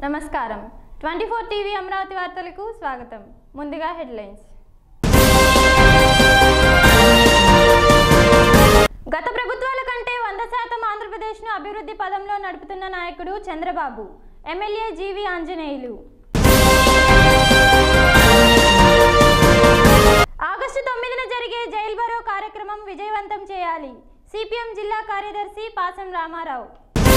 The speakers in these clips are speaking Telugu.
నమస్కారం ట్వంటీ ఫోర్ టీవీ అమరావతి వార్తలకు స్వాగతం ముందుగా హెడ్లైన్స్ గత ప్రభుత్వాల కంటే వంద శాతం ఆంధ్రప్రదేశ్ను అభివృద్ధి పదంలో నడుపుతున్న నాయకుడు Chandrababu MLA GV Anjaneyulu August తొమ్మిదిన జరిగే జైల్ బరో కార్యక్రమం విజయవంతం చేయాలి సిపిఎం జిల్లా కార్యదర్శి పాసం రామారావు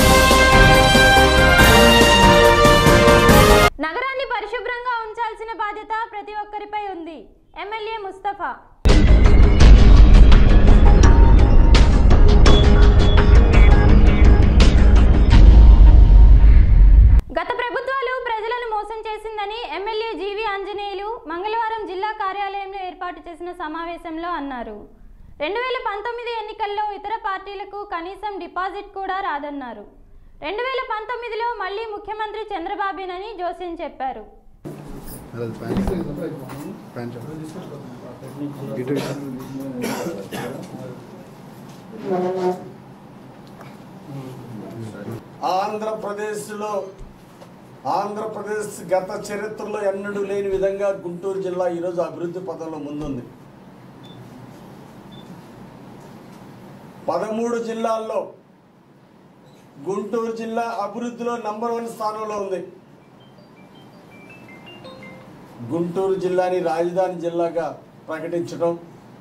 నగరాన్ని పరిశుభ్రంగా ఉంచాల్సిన బాధ్యత ప్రతి ఒక్కరిపై ఉంది ఎమ్మెల్యే ముస్తఫా గత ప్రభుత్వాలు ప్రజలను మోసం చేసిందని ఎమ్మెల్యే జీవి ఆంజనేయులు మంగళవారం జిల్లా కార్యాలయంలో ఏర్పాటు చేసిన సమావేశంలో అన్నారు రెండు వేల పంతొమ్మిది ఎన్నికల్లో ఇతర పార్టీలకు కనీసం డిపాజిట్ కూడా రాదన్నారు రెండు వేల పంతొమ్మిదిలో మళ్ళీ ముఖ్యమంత్రి చంద్రబాబేనని జోస్యం చెప్పారు అదే ప్యాంట్ ప్యాంట్ ఇటు ఇటు. ఆంధ్రప్రదేశ్లో ఆంధ్రప్రదేశ్ గత చరిత్రలో ఎన్నడూ లేని విధంగా గుంటూరు జిల్లా ఈరోజు అభివృద్ధి పదంలో ముందుంది పదమూడు జిల్లాల్లో గుంటూరు జిల్లా అభివృద్ధిలో నంబర్ వన్ స్థానంలో ఉంది గుంటూరు జిల్లాని రాజధాని జిల్లాగా ప్రకటించడం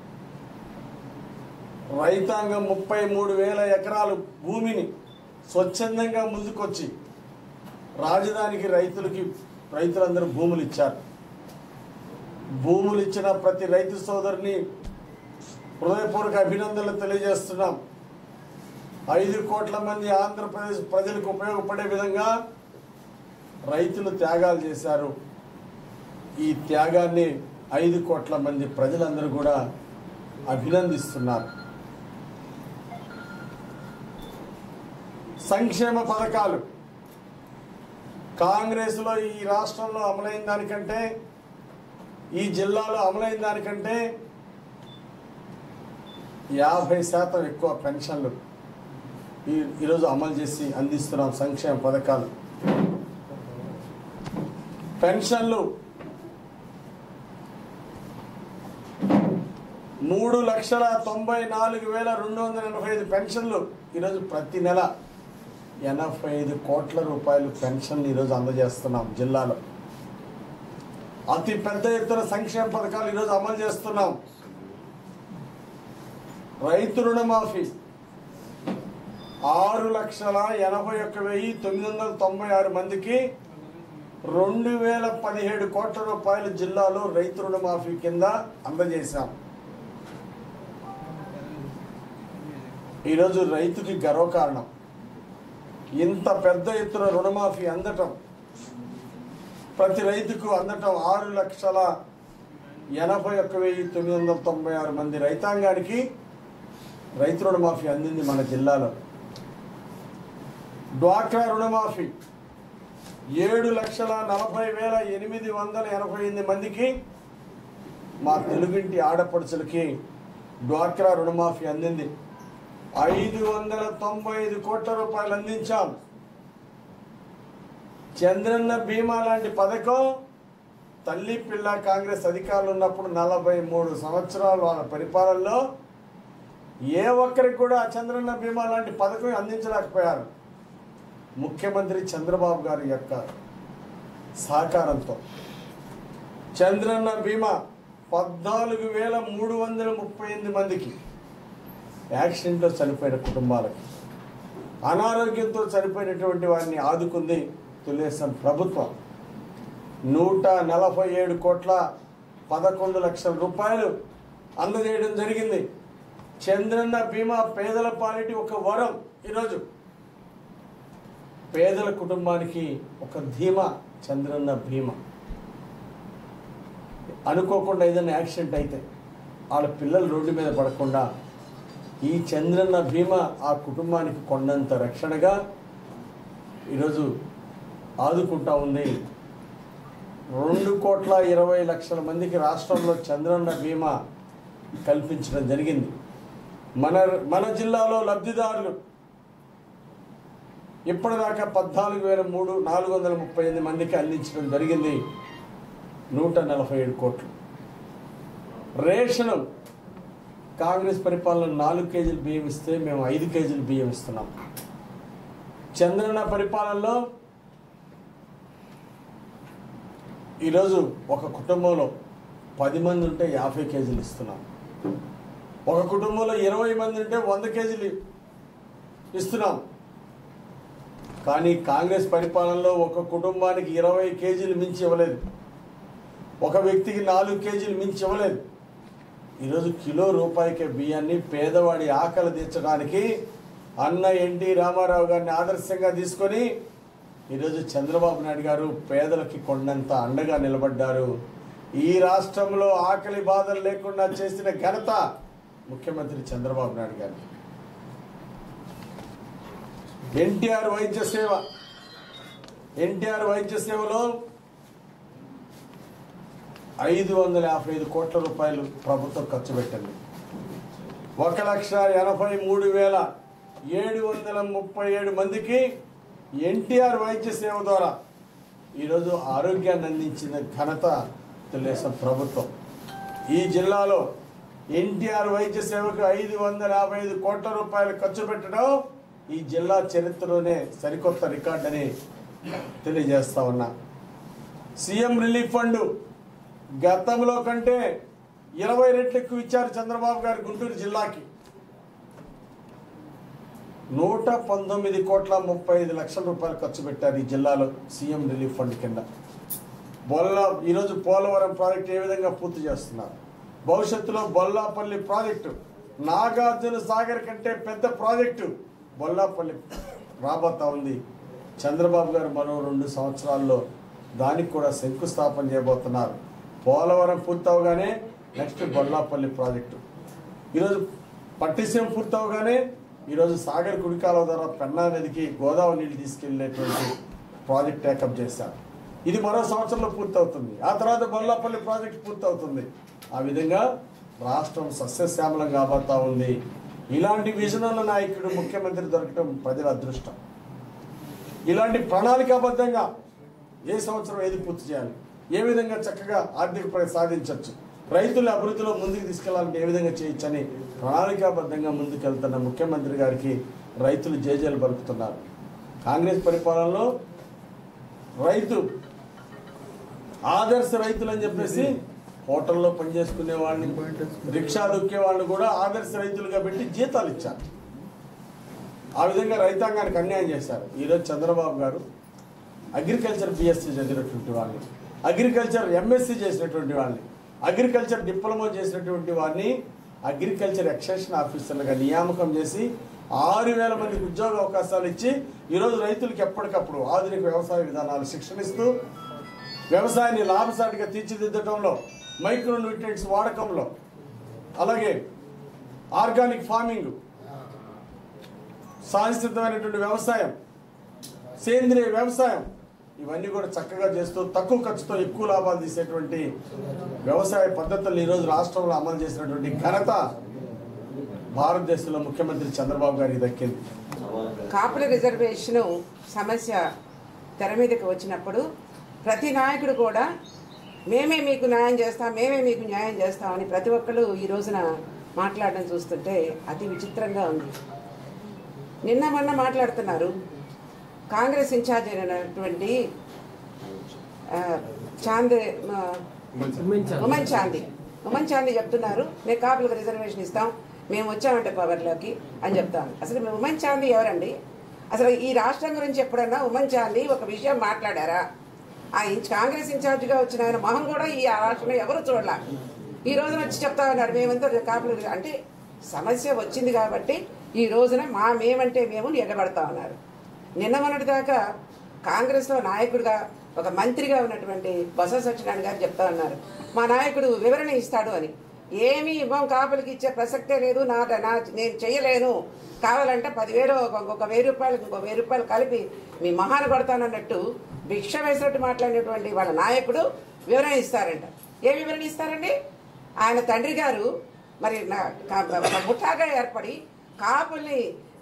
రైతాంగం ముప్పై మూడు వేల ఎకరాలు భూమిని స్వచ్ఛందంగా ముందుకొచ్చి రాజధానికి రైతులకి రైతులందరూ భూములు ఇచ్చారు భూములు ఇచ్చిన ప్రతి రైతు సోదరుని హృదయపూర్వక అభినందనలు తెలియజేస్తున్నాం ఐదు కోట్ల మంది ఆంధ్రప్రదేశ్ ప్రజలకు ఉపయోగపడే విధంగా రైతులు త్యాగాలు చేశారు ఈ త్యాగాన్ని ఐదు కోట్ల మంది ప్రజలందరూ కూడా అభినందిస్తున్నారు సంక్షేమ పథకాలు కాంగ్రెస్లో ఈ రాష్ట్రంలో అమలైన దానికంటే ఈ జిల్లాలో అమలైన దానికంటే యాభై శాతం ఎక్కువ పెన్షన్లు ఈ ఈరోజు అమలు చేసి అందిస్తున్నాం సంక్షేమ పథకాలు పెన్షన్లు మూడు లక్షల తొంభై నాలుగు వేల రెండు వందల ఎనభై ఐదు పెన్షన్లు ఈరోజు ప్రతి నెల ఎనభై ఐదు కోట్ల రూపాయలు పెన్షన్లు ఈరోజు అందజేస్తున్నాం జిల్లాలో అతి పెద్ద ఎత్తున సంక్షేమ పథకాలు ఈరోజు అమలు చేస్తున్నాం రైతు రుణమాఫీ ఆరు లక్షల ఎనభై ఒక్క వెయ్యి తొమ్మిది వందల తొంభై ఆరు మందికి రెండు వేల పదిహేడు కోట్ల రూపాయలు జిల్లాలో రైతు రుణమాఫీ కింద అందజేశాం ఈరోజు రైతుకి గర్వకారణం ఇంత పెద్ద ఎత్తున రుణమాఫీ అందటం ప్రతి రైతుకు అందటం ఆరు లక్షల ఎనభై ఒక్క వెయ్యి తొమ్మిది వందల తొంభై ఆరు మంది రైతాంగానికి రైతు రుణమాఫీ అందింది మన జిల్లాలో డ్వాక్రా రుణమాఫీ ఏడు లక్షల నలభై వేల ఎనిమిది వందల ఎనభై ఎనిమిది మందికి మా తెలుగింటి ఆడపడుచులకి డ్వాక్రా రుణమాఫీ అందింది ఐదు వందల తొంభై ఐదు కోట్ల రూపాయలు అందించాం చంద్రన్న బీమా లాంటి పథకం తల్లి పిల్ల కాంగ్రెస్ అధికారులు ఉన్నప్పుడు నలభై మూడు సంవత్సరాలు వాళ్ళ పరిపాలనలో ఏ ఒక్కరికి కూడా చంద్రన్న బీమా లాంటి పథకం అందించలేకపోయారు ముఖ్యమంత్రి చంద్రబాబు గారి యొక్క సహకారంతో చంద్రన్న బీమా పద్నాలుగు వేల మూడు వందల ముప్పై ఎనిమిది మందికి యాక్సిడెంట్లో చనిపోయిన కుటుంబాలకి అనారోగ్యంతో చనిపోయినటువంటి వారిని ఆదుకుంది తెలుగుదేశం ప్రభుత్వం నూట నలభై ఏడు కోట్ల పదకొండు లక్షల రూపాయలు అందజేయడం జరిగింది చంద్రన్న బీమా పేదల పాలిటి ఒక వరం ఈరోజు పేదల కుటుంబానికి ఒక ధీమా చంద్రన్న బీమా అనుకోకుండా ఏదైనా యాక్సిడెంట్ అయితే వాళ్ళ పిల్లలు రోడ్డు మీద పడకుండా ఈ చంద్రన్న బీమా ఆ కుటుంబానికి కొండంత రక్షణగా ఈరోజు ఆదుకుంటా ఉంది రెండు కోట్ల ఇరవై లక్షల మందికి రాష్ట్రంలో చంద్రన్న బీమా కల్పించడం జరిగింది మన మన జిల్లాలో లబ్ధిదారులు ఇప్పటిదాకా పద్నాలుగు వేల మూడు నాలుగు వందల ముప్పై ఎనిమిది మందికి అందించడం జరిగింది నూట నలభై ఏడు కోట్లు రేషను కాంగ్రెస్ పరిపాలన నాలుగు కేజీలు బియ్యం ఇస్తే మేము ఐదు కేజీలు బియ్యం ఇస్తున్నాం చంద్రన్న పరిపాలనలో ఈరోజు ఒక కుటుంబంలో పది మంది ఉంటే యాభై కేజీలు ఇస్తున్నాం ఒక కుటుంబంలో ఇరవై మంది ఉంటే వంద కేజీలు ఇస్తున్నాం కానీ కాంగ్రెస్ పరిపాలనలో ఒక కుటుంబానికి ఇరవై కేజీలు మించి ఇవ్వలేదు ఒక వ్యక్తికి నాలుగు కేజీలు మించి ఇవ్వలేదు ఈరోజు కిలో రూపాయికి బియ్యాన్ని పేదవాడి ఆకలి తీర్చడానికి అన్న ఎన్టీ రామారావు గారిని ఆదర్శంగా తీసుకొని ఈరోజు చంద్రబాబు నాయుడు గారు పేదలకి కొండంత అండగా నిలబడ్డారు ఈ రాష్ట్రంలో ఆకలి బాధలు లేకుండా చేసిన ఘనత ముఖ్యమంత్రి చంద్రబాబు నాయుడు గారికి ఎన్టీఆర్ వైద్య సేవ ఎన్టీఆర్ వైద్య సేవలో ఐదు వందల యాభై ఐదు కోట్ల రూపాయలు ప్రభుత్వం ఖర్చు పెట్టింది ఒక లక్ష ఎనభై మూడు వేల ఏడు వందల ముప్పై ఏడు మందికి ఎన్టీఆర్ వైద్య సేవ ద్వారా ఈరోజు ఆరోగ్యాన్ని అందించిన ఘనత తెలుగుదేశం ప్రభుత్వం ఈ జిల్లాలో ఎన్టీఆర్ వైద్య సేవకు ఐదు వందల యాభై ఐదు కోట్ల రూపాయలు ఖర్చు పెట్టడం ఈ జిల్లా చరిత్రలోనే సరికొత్త రికార్డ్ అని తెలియజేస్తా ఉన్నా సీఎం రిలీఫ్ ఫండ్ గతంలో కంటే ఇరవై రెట్లు ఎక్కువ ఇచ్చారు చంద్రబాబు గారు గుంటూరు జిల్లాకి నూట పంతొమ్మిది కోట్ల ముప్పై ఐదు లక్షల రూపాయలు ఖర్చు పెట్టారు ఈ జిల్లాలో సీఎం రిలీఫ్ ఫండ్ కింద బొల్ల ఈరోజు పోలవరం ప్రాజెక్ట్ ఏ విధంగా పూర్తి చేస్తున్నారు భవిష్యత్తులో బొల్లాపల్లి ప్రాజెక్టు నాగార్జున సాగర్ కంటే పెద్ద ప్రాజెక్టు బొల్లాపల్లి రాబోతా ఉంది చంద్రబాబు గారు మరో రెండు సంవత్సరాల్లో దానికి కూడా శంకుస్థాపన చేయబోతున్నారు పోలవరం పూర్తవగానే నెక్స్ట్ బొల్లాపల్లి ప్రాజెక్టు ఈరోజు పట్టిసీమ పూర్తవగానే ఈరోజు సాగర్ కుడికాల ద్వారా పెన్నా నదికి గోదావరి నీళ్ళు తీసుకెళ్లేటువంటి ప్రాజెక్ట్ టేకప్ చేశారు ఇది మరో సంవత్సరంలో పూర్తవుతుంది ఆ తర్వాత బొల్లాపల్లి ప్రాజెక్ట్ పూర్తవుతుంది ఆ విధంగా రాష్ట్రం సస్యశ్యామలం కాబోతా ఉంది ఇలాంటి విజన్ ఉన్న నాయకుడు ముఖ్యమంత్రి దొరకడం ప్రజల అదృష్టం ఇలాంటి ప్రణాళికాబద్ధంగా ఏ సంవత్సరం ఏది పూర్తి చేయాలి ఏ విధంగా చక్కగా ఆర్థిక ప్రగతి సాధించవచ్చు రైతుల అభివృద్ధిలో ముందుకు తీసుకెళ్లాలంటే ఏ విధంగా చేయొచ్చని ప్రణాళికాబద్ధంగా ముందుకెళ్తున్న ముఖ్యమంత్రి గారికి రైతులు జేజేలు పలుకుతున్నారు కాంగ్రెస్ పరిపాలనలో రైతు ఆదర్శ రైతులు అని చెప్పేసి హోటల్లో పనిచేసుకునే వాళ్ళని రిక్షా దొక్కే వాళ్ళని కూడా ఆదర్శ రైతులుగా పెట్టి జీతాలు ఇచ్చారు ఆ విధంగా రైతాంగానికి అన్యాయం చేశారు ఈరోజు చంద్రబాబు గారు అగ్రికల్చర్ బిఎస్సీ చదివినటువంటి వాళ్ళని అగ్రికల్చర్ ఎంఎస్సీ చేసినటువంటి వాళ్ళని అగ్రికల్చర్ డిప్లొమా చేసినటువంటి వారిని అగ్రికల్చర్ ఎక్స్టెన్షన్ ఆఫీసర్లుగా నియామకం చేసి ఆరు వేల మందికి ఉద్యోగ అవకాశాలు ఇచ్చి ఈరోజు రైతులకు ఎప్పటికప్పుడు ఆధునిక వ్యవసాయ విధానాలు శిక్షణ ఇస్తూ వ్యవసాయాన్ని లాభసాటిగా తీర్చిదిద్దటంలో మైక్రో న్యూట్రియంట్స్ వాడకంలో అలాగే ఆర్గానిక్ ఫార్మింగ్ సాధిసిద్ధమైనటువంటి వ్యవసాయం సేంద్రియ వ్యవసాయం ఇవన్నీ కూడా చక్కగా చేస్తూ తక్కువ ఖర్చుతో ఎక్కువ లాభాలు తీసేటువంటి వ్యవసాయ పద్ధతులను ఈరోజు రాష్ట్రంలో అమలు చేసినటువంటి ఘనత భారతదేశంలో ముఖ్యమంత్రి చంద్రబాబు గారికి దక్కింది కాపుల రిజర్వేషన్ సమస్య తెర మీదకి వచ్చినప్పుడు ప్రతి నాయకుడు కూడా మేమే మీకు న్యాయం చేస్తాం మేమే మీకు న్యాయం చేస్తామని ప్రతి ఒక్కరు ఈ రోజున మాట్లాడడం చూస్తుంటే అతి విచిత్రంగా ఉంది నిన్న మొన్న మాట్లాడుతున్నారు కాంగ్రెస్ ఇన్ఛార్జ్ అయినటువంటి ఆ, చాందే ఆ, ఉమన్ చాందీ ఉమన్ చాందీ చెప్తున్నారు మేము కాపులకు రిజర్వేషన్ ఇస్తాం మేము వచ్చామంటే పవర్లోకి అని చెప్తాను అసలు మీ ఉమన్ చాందీ ఎవరండి అసలు ఈ రాష్ట్రం గురించి ఎప్పుడన్నా ఉమన్ చాందీ ఒక విషయం మాట్లాడారా ఆ ఇన్- కాంగ్రెస్ ఇన్ఛార్జిగా వచ్చిన ఆయన మొహం కూడా ఈ రాష్ట్రంలో ఎవరు చూడలా ఈ రోజున వచ్చి చెప్తా ఉన్నారు మేమంతా కాపులు అంటే సమస్య వచ్చింది కాబట్టి ఈ రోజున మా మేమంటే మేము ఎగబడతా ఉన్నారు నిన్న మొన్నటి దాకా కాంగ్రెస్లో నాయకుడిగా ఒక మంత్రిగా ఉన్నటువంటి బొత్స సత్యనారాయణ గారు చెప్తా ఉన్నారు మా నాయకుడు వివరణ ఇస్తాడు అని ఏమీ ఇవ్వం కాపులకి ఇచ్చే ప్రసక్తే లేదు నా నా నేను చేయలేను కావాలంటే పదివేలు ఇంకొక వెయ్యి రూపాయలు ఇంకో వెయ్యి రూపాయలు కలిపి మీ మహాన కొడతానన్నట్టు భిక్ష వేసినట్టు మాట్లాడినటువంటి వాళ్ళ నాయకుడు వివరణ ఇస్తారంట ఏ వివరణ ఇస్తారండి ఆయన తండ్రి గారు మరి నా- కా- ఒక ముఠాగా ఏర్పడి కాపుల్ని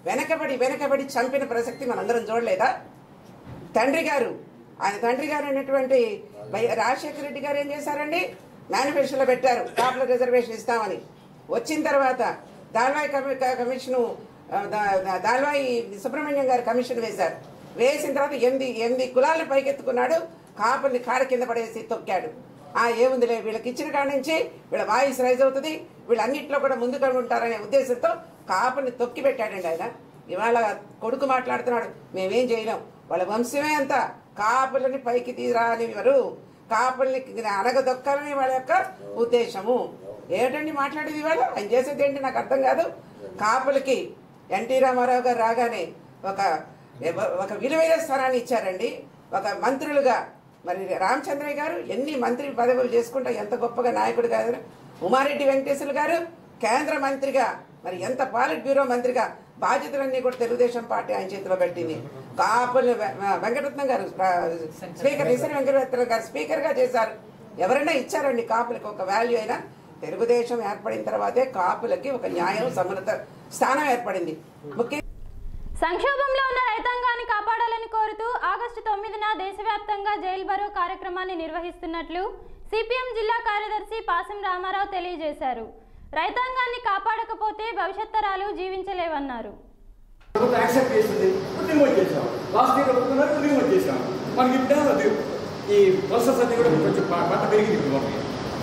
వెనకబడి వెనకబడి చంపిన ప్రసక్తి మనందరం చూడలేదా తండ్రి గారు ఆయన తండ్రి గారు అయినటువంటి వై- రాజశేఖర రెడ్డి గారు ఏం చేశారండి మేనిఫెస్టోలో పెట్టారు కాపుల రిజర్వేషన్ ఇస్తామని వచ్చిన తర్వాత దాల్వాయి కమి- క- కమిషను ఆ, దా- దా- దాల్వాయి సుబ్రహ్మణ్యం గారు కమిషన్ వేశారు వేసిన తర్వాత ఎనిమిది ఎనిమిది కులాలను పైకెత్తుకున్నాడు కాపుల్ని కాడ కింద పడేసి తొక్కాడు ఆ ఏముందిలే వీళ్ళకి ఇచ్చిన కాడ నుంచి వీళ్ళ వాయిస్ రైజ్ అవుతుంది వీళ్ళన్నింటిలో కూడా ముందుగా ఉంటారనే ఉద్దేశంతో కాపుల్ని తొక్కి పెట్టాడండి ఆయన ఇవాళ కొడుకు మాట్లాడుతున్నాడు మేమేం చేయలేం వాళ్ళ వంశమే అంతా కాపులని పైకి తీరానివారు కాపుల్ని అనగదొక్కాలని వాళ్ళ యొక్క ఉద్దేశము ఏమిటండి మాట్లాడేది ఇవాళ ఆయన చేసేది ఏంటి నాకు అర్థం కాదు కాపులకి ఎన్టీ రామారావు గారు రాగానే ఒక ఒక విలువైన స్థానాన్ని ఇచ్చారండి ఒక మంత్రులుగా మరి రామచంద్రయ్య గారు ఎన్ని మంత్రి పదవులు చేసుకుంటా ఎంత గొప్పగా నాయకుడు గారు ఉమారెడ్డి వెంకటేశ్వర గారు కేంద్ర మంత్రిగా మరి ఎంత పాలిట్ బ్యూరో మంత్రిగా బాధ్యతలన్నీ కూడా తెలుగుదేశం పార్టీ ఆయన చేతిలో పెట్టింది కాపులు వెంకటరత్నం గారు ఆ, స్పీకర్ నిసరి వెంకటరత్నం గారు స్పీకర్ గా చేశారు ఎవరైనా ఇచ్చారండి కాపులకు ఒక వాల్యూ అయినా తెలుగుదేశం ఏర్పడిన తర్వాతే కాపులకి ఒక న్యాయం సమానత స్థానం ఏర్పడింది ముఖ్య సంక్షోభంలో ఉన్న రైతాంగాన్ని కాపాడాలని కోరుతూ ఆగస్టు తొమ్మిదిన దేశవ్యాప్తంగా జైల్ బరో కార్యక్రమాన్ని నిర్వహిస్తున్నట్లు సిపిఎం జిల్లా కార్యదర్శి పాసం రామారావు తెలియజేశారు రైతాంగాన్ని కాపాడకపోతే భవిష్యత్ తరాలు జీవించలేవన్నారు ప్రభుత్వం యాక్సెప్ట్ చేసింది రిమూవ్ చేసాం లాస్ట్ ఇయర్ ఒప్పుకున్నారు రిమూవ్ చేసాం మనకి ఇప్పుడు అది ఈ ప్రాసెస్ అన్ని కూడా కొంచెం ప- పంట పెరిగింది ఇప్పుడు మనకి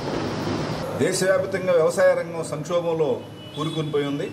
దేశవ్యాప్తంగా వ్యవసాయ రంగం సంక్షోభంలో కూరుకునిపోయి ఉంది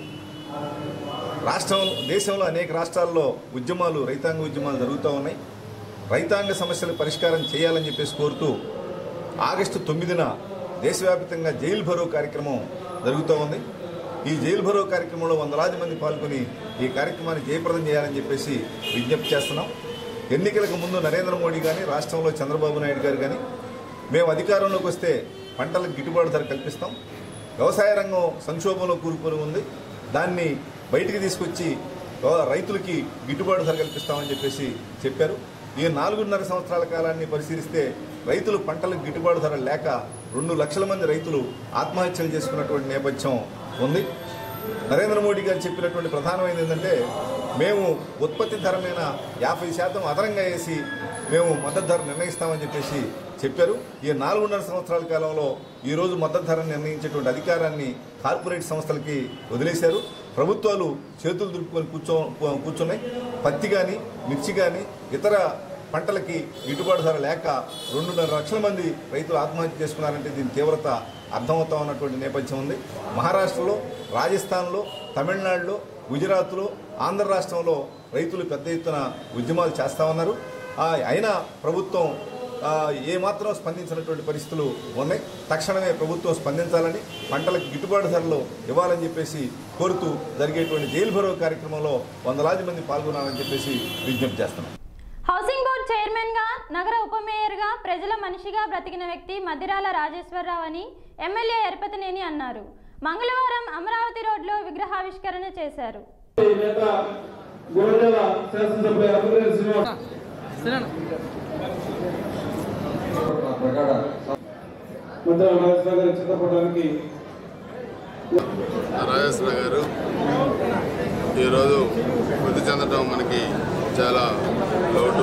రాష్ట్రం దేశంలో అనేక రాష్ట్రాల్లో ఉద్యమాలు రైతాంగ ఉద్యమాలు జరుగుతూ ఉన్నాయి రైతాంగ సమస్యల పరిష్కారం చేయాలని చెప్పేసి కోరుతూ ఆగస్టు తొమ్మిదిన దేశవ్యాప్తంగా జైలు భరో కార్యక్రమం జరుగుతూ ఉంది ఈ జైలు భరో కార్యక్రమంలో వందలాది మంది పాల్గొని ఈ కార్యక్రమాన్ని జయప్రదం చేయాలని చెప్పేసి విజ్ఞప్తి చేస్తున్నాం ఎన్నికలకు ముందు నరేంద్ర మోడీ కానీ రాష్ట్రంలో చంద్రబాబు నాయుడు గారు కానీ మేము అధికారంలోకి వస్తే పంటలకు గిట్టుబాటు ధర కల్పిస్తాం వ్యవసాయ రంగం సంక్షోభంలో కూరుకొని ఉంది దాన్ని బయటికి తీసుకొచ్చి గవ- రైతులకి గిట్టుబాటు ధర కల్పిస్తామని చెప్పేసి చెప్పారు ఈ నాలుగున్నర సంవత్సరాల కాలాన్ని పరిశీలిస్తే రైతులు పంటలకు గిట్టుబాటు ధర లేక రెండు లక్షల మంది రైతులు ఆత్మహత్యలు చేసుకున్నటువంటి నేపథ్యం ఉంది నరేంద్ర మోడీ గారు చెప్పినటువంటి ప్రధానమైనది ఏంటంటే మేము ఉత్పత్తి ధర మీద యాభై శాతం అదనంగా వేసి మేము మద్దతు ధర నిర్ణయిస్తామని చెప్పేసి చెప్పారు ఈ నాలుగున్నర సంవత్సరాల కాలంలో ఈ రోజు మద్దతు ధర నిర్ణయించేటువంటి అధికారాన్ని కార్పొరేట్ సంస్థలకి వదిలేశారు ప్రభుత్వాలు చేతులు దులుపుకొని కూర్చో కూర్చున్నాయి పత్తి కానీ మిర్చి కానీ ఇతర పంటలకి గిట్టుబాటు ధర లేక రెండున్నర లక్షల మంది రైతులు ఆత్మహత్య చేసుకున్నారంటే దీని తీవ్రత అర్థమవుతా ఉన్నటువంటి నేపథ్యం ఉంది మహారాష్ట్రలో రాజస్థాన్లో తమిళనాడులో గుజరాత్లో ఆంధ్ర రాష్ట్రంలో రైతులు పెద్ద ఎత్తున ఉద్యమాలు చేస్తా ఉన్నారు ఆ, అయినా ప్రభుత్వం ఆ, ఏమాత్రం స్పందించినటువంటి పరిస్థితులు ఉన్నాయి తక్షణమే ప్రభుత్వం స్పందించాలని పంటలకు గిట్టుబాటు ధరలు ఇవ్వాలని చెప్పేసి కోరుతూ జరిగేటువంటి జైలు భరో కార్యక్రమంలో వందలాది మంది పాల్గొనాలని చెప్పేసి విజ్ఞప్తి చేస్తున్నాం హౌసింగ్ బోర్డు చైర్మన్ గా నగర ఉప మేయర్ గా ప్రజల మనిషిగా బ్రతికిన వ్యక్తి మద్దిరాల రాజేశ్వరరావు అని ఎమ్మెల్యే ఎరపతినేని అన్నారు మంగళవారం అమరావతి రోడ్లో విగ్రహావిష్కరణ చేశారు నేత గోడెల శాసనసభ్యులు అభివృద్ధి శ్రీనివాస్ మంత్రి రాజేశ్వర గారి చిత్రపటానికి రాజేశ్వర గారు ఈరోజు మృతి చెందడం మనకి చాలా లోటు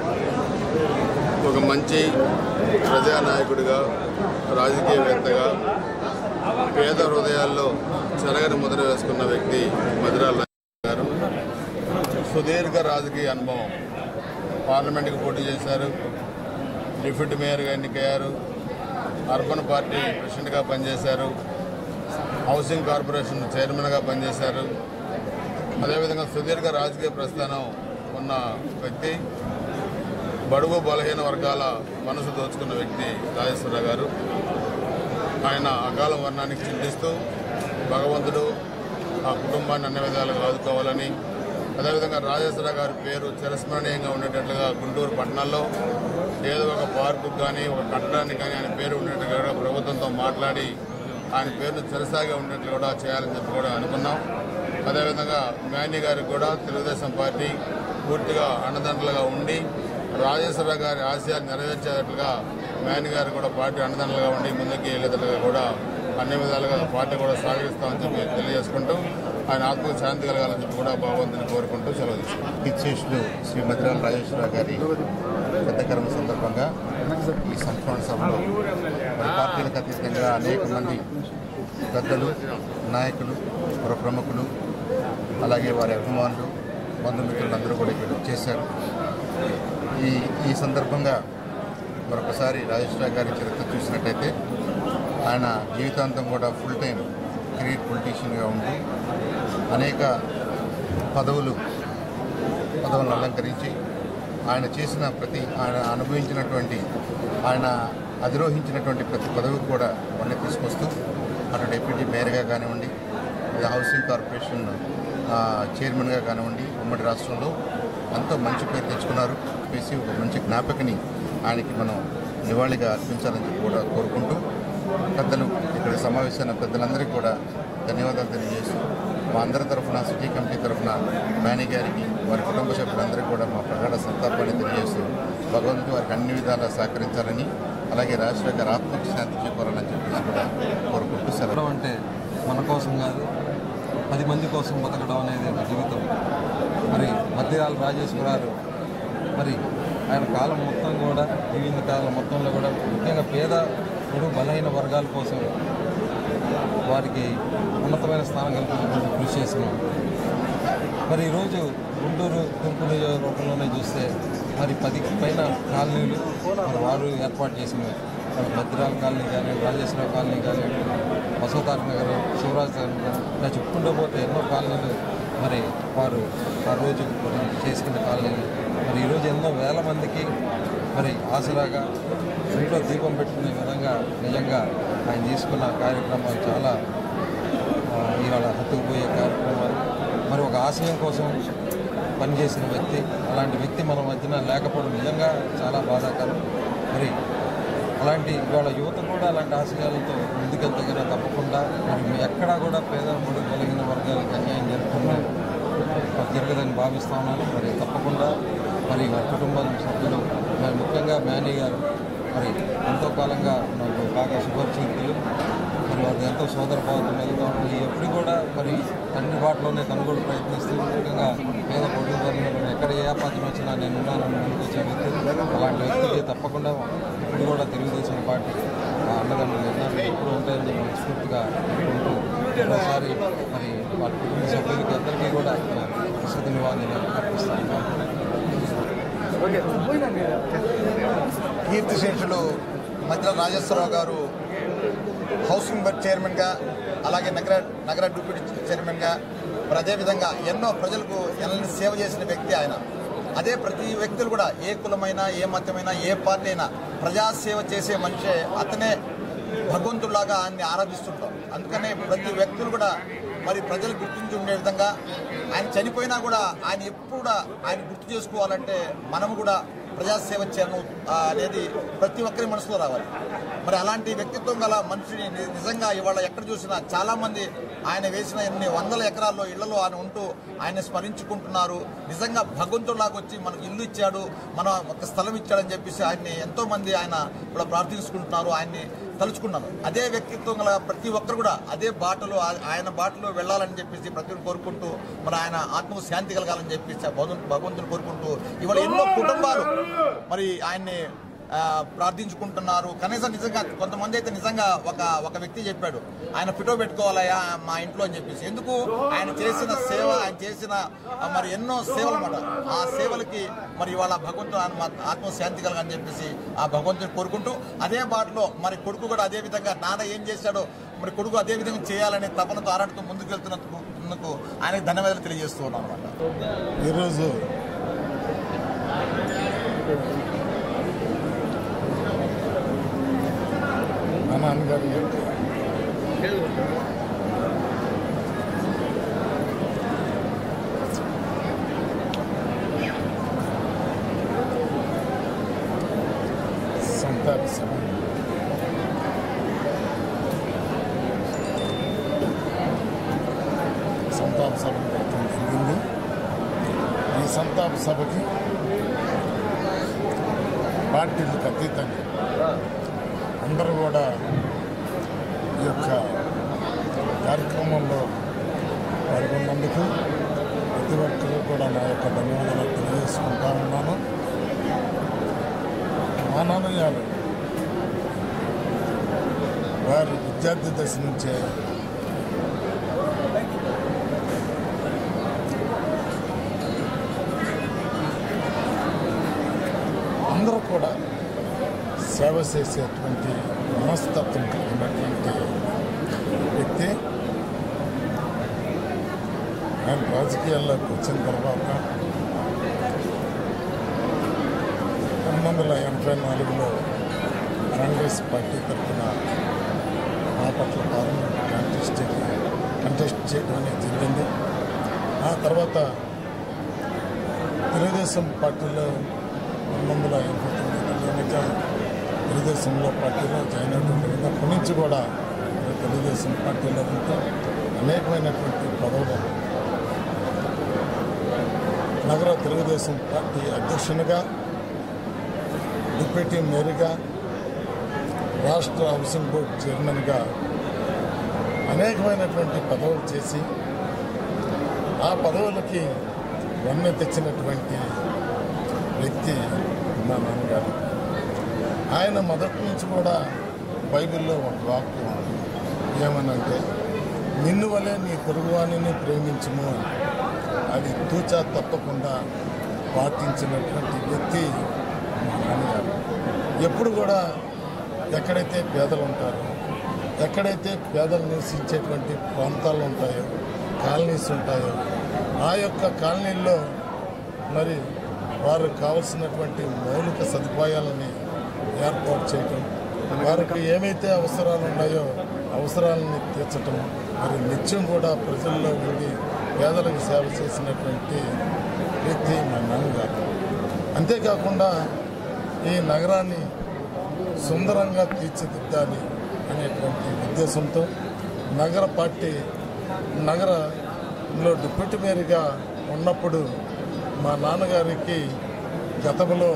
ఒక మంచి ప్రజానాయకుడిగా రాజకీయవేత్తగా పేద హృదయాల్లో చెరగని ముద్ర వేసుకున్న వ్యక్తి మధురాల గారు సుదీర్ఘ రాజకీయ అనుభవం పార్లమెంట్కి పోటీ చేశారు డిప్యూటీ మేయర్గా ఎన్నికయ్యారు అర్బన్ పార్టీ ప్రెసిడెంట్గా పనిచేశారు హౌసింగ్ కార్పొరేషన్ చైర్మన్గా పనిచేశారు అదేవిధంగా సుదీర్ఘ రాజకీయ ప్రస్థానం ఉన్న వ్యక్తి బడుగు బలహీన వర్గాల మనసు దోచుకున్న వ్యక్తి రాజేశ్వరరావు గారు ఆయన అకాల వర్ణానికి చింతిస్తూ భగవంతుడు ఆ కుటుంబాన్ని అన్ని విధాలుగా ఆదుకోవాలని అదేవిధంగా రాజేశ్వరరావు గారి పేరు చిరస్మరణీయంగా ఉండేటట్లుగా గుంటూరు పట్టణంలో ఏదో ఒక పార్కు కానీ ఒక కట్టడానికి కానీ ఆయన పేరు ఉండేట్టుగా కూడా ప్రభుత్వంతో మాట్లాడి ఆయన పేరును చిరసాగా ఉండేట్లు కూడా చేయాలని చెప్పి కూడా అనుకున్నాం అదేవిధంగా మేనీ గారికి కూడా తెలుగుదేశం పార్టీ పూర్తిగా అండదండలుగా ఉండి రాజేశ్వరరావు గారి ఆశయాలు నెరవేర్చేటట్లుగా మేనీ గారు కూడా పార్టీ అండదండలుగా ఉండి ముందుకు వెళ్ళేటట్లుగా కూడా అన్ని విధాలుగా పార్టీ కూడా సాగిస్తామని చెప్పి తెలియజేసుకుంటూ ఆయన ఆత్మకు శాంతి కలగాలని చెప్పి కూడా భగవంతుని కోరుకుంటూ సెలవు తీసుకున్నాను అధ్యక్షులు శ్రీ మధురాల రాజేశ్వరరావు గారి పెద్ద కర్మ సందర్భంగా ఈ సంస్మరణ సభలో మరి పార్టీలకు అతీతంగా అనేక మంది పెద్దలు నాయకులు పుర ప్రముఖులు అలాగే వారి అభిమానులు బంధుమిత్రులందరూ కూడా ఇక్కడ చేశారు ఈ ఈ సందర్భంగా మరొకసారి రాజేశ్వరరావు గారి చరిత్ర చూసినట్టయితే ఆయన జీవితాంతం కూడా ఫుల్ టైం కెరీర్ పొలిటీషియన్గా ఉంటూ అనేక పదవులు పదవులను అలంకరించి ఆయన చేసిన ప్రతి ఆయన అనుభవించినటువంటి ఆయన అధిరోహించినటువంటి ప్రతి పదవి కూడా మళ్ళీ తీసుకొస్తూ అటు డిప్యూటీ మేయర్గా కానివ్వండి లేదా హౌసింగ్ కార్పొరేషన్ ఆ, చైర్మన్గా కానివ్వండి ఉమ్మడి రాష్ట్రంలో ఎంతో మంచి పేరు తెచ్చుకున్నారు చెప్పేసి ఒక మంచి జ్ఞాపకని ఆయనకి మనం నివాళిగా అర్పించాలని చెప్పి కూడా కోరుకుంటూ పెద్దలు ఇక్కడ సమావేశమైన పెద్దలందరికీ కూడా ధన్యవాదాలు తెలియజేస్తూ మా అందరి తరఫున సిటీ కమిటీ తరఫున మేనీ గారికి వారి కుటుంబ సభ్యులందరికీ కూడా మా ప్రగాఢ సంతాపాన్ని తెలియజేస్తూ భగవంతుడు వారికి అన్ని విధాలా సహకరించాలని అలాగే రాష్ట్ర గారి ఆత్మకు శాంతి చేకూరాలని చెప్పేసి కూడా కోరుకుంటూ సెలవు బతకడం అంటే మన కోసం కాదు పది మంది కోసం బతకడం అనేది ఒక జీవితం మరి మధ్యరాల రాజేశ్వరారు మరి ఆయన కాలం మొత్తం కూడా జీవిత కాలం మొత్తంలో కూడా ముఖ్యంగా పేద పొడు బలహీన వర్గాల కోసం వారికి ఉన్నతమైన స్థానం కల్పించడానికి కృషి చేసినాం మరి ఈరోజు గుంటూరు తూర్పు నియోజకవర్గంలోనే చూస్తే మరి పదికి పైన కాలనీలు మరి వారు ఏర్పాటు చేసినవి మరి భద్రాల కాలనీ కానీ రాజేశ్వర కాలనీ కానీ బసవతారక నగర్ శివరాజ్ నగర్ ఇలా చెప్పుకుంటూ పోతే ఎన్నో కాలనీలు మరి వారు ఆ రోజు చేసుకున్న కాలనీలు మరి ఈరోజు ఎన్నో వేల మందికి మరి ఆసరాగా ఇంట్లో దీపం పెట్టుకునే విధంగా నిజంగా ఆయన తీసుకున్న కార్యక్రమాలు చాలా ఆ, ఇవాళ హత్తుకుపోయే కార్యక్రమాలు మరి ఒక ఆశయం కోసం పనిచేసిన వ్యక్తి అలాంటి వ్యక్తి మన మధ్యన లేకపోవడం నిజంగా చాలా బాధాకరం మరి అలాంటి ఇవాళ యువత కూడా అలాంటి ఆశయాలతో ముందుకెళ్తే తప్పకుండా మరి ఎక్కడా కూడా పేద మూడు కలిగిన వర్గాలకు అన్యాయం జరగకుండా జరగదని భావిస్తా ఉన్నాను మరి తప్పకుండా మరి వారి కుటుంబ సభ్యులు మరి ముఖ్యంగా మేనీ గారు మరి ఎంతో కాలంగా నాకు బాగా శుభార్చితులు మరి వారు ఎంతో సోదర భావంతో వెళ్తూ ఉంటారు ఎప్పుడు కూడా మరి అన్ని వాటిలోనే తను కూడా ప్రయత్నిస్తూ ముఖ్యంగా పేద పొడుగుదలను ఎక్కడ ఏ ఆపాదన వచ్చినా నేను ఉన్నానని ముందుకు వచ్చే వ్యక్తి అలాంటి వ్యక్తికి తప్పకుండా ఇప్పుడు కూడా తెలుగుదేశం పార్టీ ఆ అండదండలు ఎన్నో ఎప్పుడు ఉంటాయని చెప్పి మనస్ఫూర్తిగా అనుకుంటూ మరోసారి మరి వారి కుటుంబ సభ్యులకి అందరికీ కూడా ప్రసిద్ధి నివాళులు అర్పిస్తాను కీర్తిశేషులు మధ్య రాజేశ్వరరావు గారు హౌసింగ్ బోర్డ్ చైర్మన్గా అలాగే నగర నగర డిప్యూటీ చైర్మన్గా మరి అదేవిధంగా ఎన్నో ప్రజలకు ఎనలేని సేవ చేసిన వ్యక్తి ఆయన అదే ప్రతి వ్యక్తులు కూడా ఏ కులమైనా ఏ మతమైనా ఏ పార్టీ అయినా ప్రజాసేవ చేసే మనిషే అతనే భగవంతుడిలాగా ఆయన్ని ఆరాధిస్తుంటాం అందుకనే ప్రతి వ్యక్తులు కూడా మరి ప్రజలు గుర్తించి ఉండే విధంగా ఆయన చనిపోయినా కూడా ఆయన ఎప్పుడు కూడా ఆయన గుర్తు చేసుకోవాలంటే మనము కూడా ప్రజాసేవ చేయడం ఆ, అనేది ప్రతి ఒక్కరి మనసులో రావాలి మరి అలాంటి వ్యక్తిత్వం గల మనిషిని ని- నిజంగా ఇవాళ ఎక్కడ చూసినా చాలా మంది ఆయన వేసిన ఎన్ని వందల ఎకరాల్లో ఇళ్లలో ఆయన ఉంటూ ఆయన స్మరించుకుంటున్నారు నిజంగా భగవంతుడిలాగా వచ్చి మనకు ఇల్లు ఇచ్చాడు మన ఒక స్థలం ఇచ్చాడని చెప్పేసి ఆయన్ని ఎంతో మంది ఆయన కూడా ప్రార్థించుకుంటున్నారు ఆయన్ని తలుచుకున్నారు అదే వ్యక్తిత్వం గల ప్రతి ఒక్కరు కూడా అదే బాటలో ఆ- ఆయన బాటలో వెళ్ళాలని చెప్పేసి ప్రతి ఒక్కరు కోరుకుంటూ మరి ఆయన ఆత్మకు శాంతి కలగాలని చెప్పేసి ఆ భగవంతు- భగవంతుని కోరుకుంటూ ఇవాళ ఎన్నో కుటుంబాలు మరి ఆయన్ని ఆ, ప్రార్థించుకుంటున్నారు కనీసం నిజంగా కొంతమంది అయితే నిజంగా ఒక ఒక వ్యక్తి చెప్పాడు ఆయన ఫోటో పెట్టుకోవాలయా మా ఇంట్లో అని చెప్పేసి ఎందుకు ఆయన చేసిన సేవ ఆయన చేసిన ఆ, మరి ఎన్నో సేవలు అన్నమాట ఆ సేవలకి మరి ఇవాళ భగవంతుడు ఆయన మా ఆత్మ శాంతి కలగని చెప్పేసి ఆ భగవంతుని కోరుకుంటూ అదే బాటలో మరి కొడుకు కూడా అదే విధంగా నాన్న ఏం చేశాడో మరి కొడుకు అదే విధంగా చేయాలనే తపనతో ఆరాటతో ముందుకు వెళ్తున్నందుకు ఆయనకు ధన్యవాదాలు తెలియజేస్తూ ఉన్నాం అనమాట ఈరోజు మా నాన్నగారు సంతాప సభ సంతాప సభ పెట్టడం జరిగింది ఈ సంతాప సభకి పార్టీలకు అతీతంగా అందరూ కూడా ఈ యొక్క కార్యక్రమంలో పాల్గొన్నందుకు ప్రతి ఒక్కరూ కూడా నా యొక్క ధన్యవాదాలు తెలియజేసుకుంటా ఉన్నాను మా నాన్నగారు వారి విద్యార్థి దశ నుంచే అందరూ కూడా సేవ చేసేటువంటి మనస్తత్వం కలిగినటువంటి వ్యక్తి ఆయన రాజకీయాల్లోకి వచ్చిన తర్వాత పంతొమ్మిది వందల ఎనభై నాలుగులో కాంగ్రెస్ పార్టీ తరఫున బాపట్ల పార్లమెంట్ కంటెస్ట్ కంటెస్ట్ చేయడం అనేది జరిగింది ఆ తర్వాత తెలుగుదేశం పార్టీలో పంతొమ్మిది వందల ఎనభై తొమ్మిది ఎన్నిక తెలుగుదేశంలో పార్టీలో జాయిన్ అవడం జరిగింది అప్పటి నుంచి కూడా తెలుగుదేశం పార్టీలో ఉంటూ అనేకమైనటువంటి పదవులు నగర తెలుగుదేశం పార్టీ అధ్యక్షునిగా డిప్యూటీ మేయర్గా రాష్ట్ర హౌసింగ్ బోర్డు చైర్మన్గా అనేకమైనటువంటి పదవులు చేసి ఆ పదవులకి వన్నె తెచ్చినటువంటి వ్యక్తి మా నాన్నగారు ఆయన మొదటి నుంచి కూడా బైబిల్లో ఒక వాక్యం ఏమనంటే నిన్ను వలె నీ పొరుగువాణిని ప్రేమించుము అని అది తూచా తప్పకుండా పాటించినటువంటి వ్యక్తి మా నాన్నగారు ఎప్పుడు కూడా ఎక్కడైతే పేదలు ఉంటారో ఎక్కడైతే పేదలు నివసించేటువంటి ప్రాంతాలు ఉంటాయో కాలనీస్ ఉంటాయో ఆ యొక్క కాలనీల్లో మరి వారికి కావలసినటువంటి మౌలిక సదుపాయాలని ఏర్పాటు చేయటం వారికి ఏమైతే అవసరాలు ఉన్నాయో అవసరాలని తీర్చటం మరి నిత్యం కూడా ప్రజల్లో ఉండి పేదలకు సేవ చేసినటువంటి వ్యక్తి మా నాన్నగారు అంతేకాకుండా ఈ నగరాన్ని సుందరంగా తీర్చిదిద్దాలి అనేటువంటి ఉద్దేశంతో నగర పార్టీ నగరంలో డిప్యూటీ మేయర్గా ఉన్నప్పుడు మా నాన్నగారికి గతంలో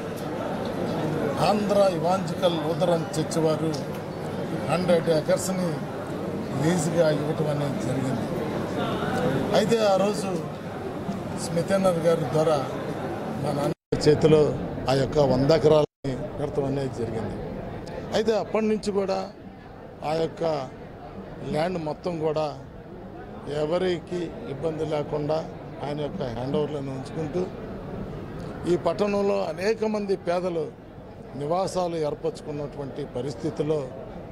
ఆంధ్ర ఇవాంజికల్ లూథరన్ చర్చ్ వారు హండ్రెడ్ ఎకర్స్ని లీజుగా ఇవ్వటం అనేది జరిగింది అయితే ఆ రోజు స్మితేనర్ గారి ద్వారా మా నాన్న చేతిలో ఆ యొక్క వంద ఎకరాలని పెడతాం అనేది జరిగింది అయితే అప్పటి నుంచి కూడా ఆ యొక్క ల్యాండ్ మొత్తం కూడా ఎవరికి ఇబ్బంది లేకుండా ఆయన యొక్క హ్యాండ్ ఓవర్లను ఉంచుకుంటూ ఈ పట్టణంలో అనేక మంది పేదలు నివాసాలు ఏర్పరచుకున్నటువంటి పరిస్థితిలో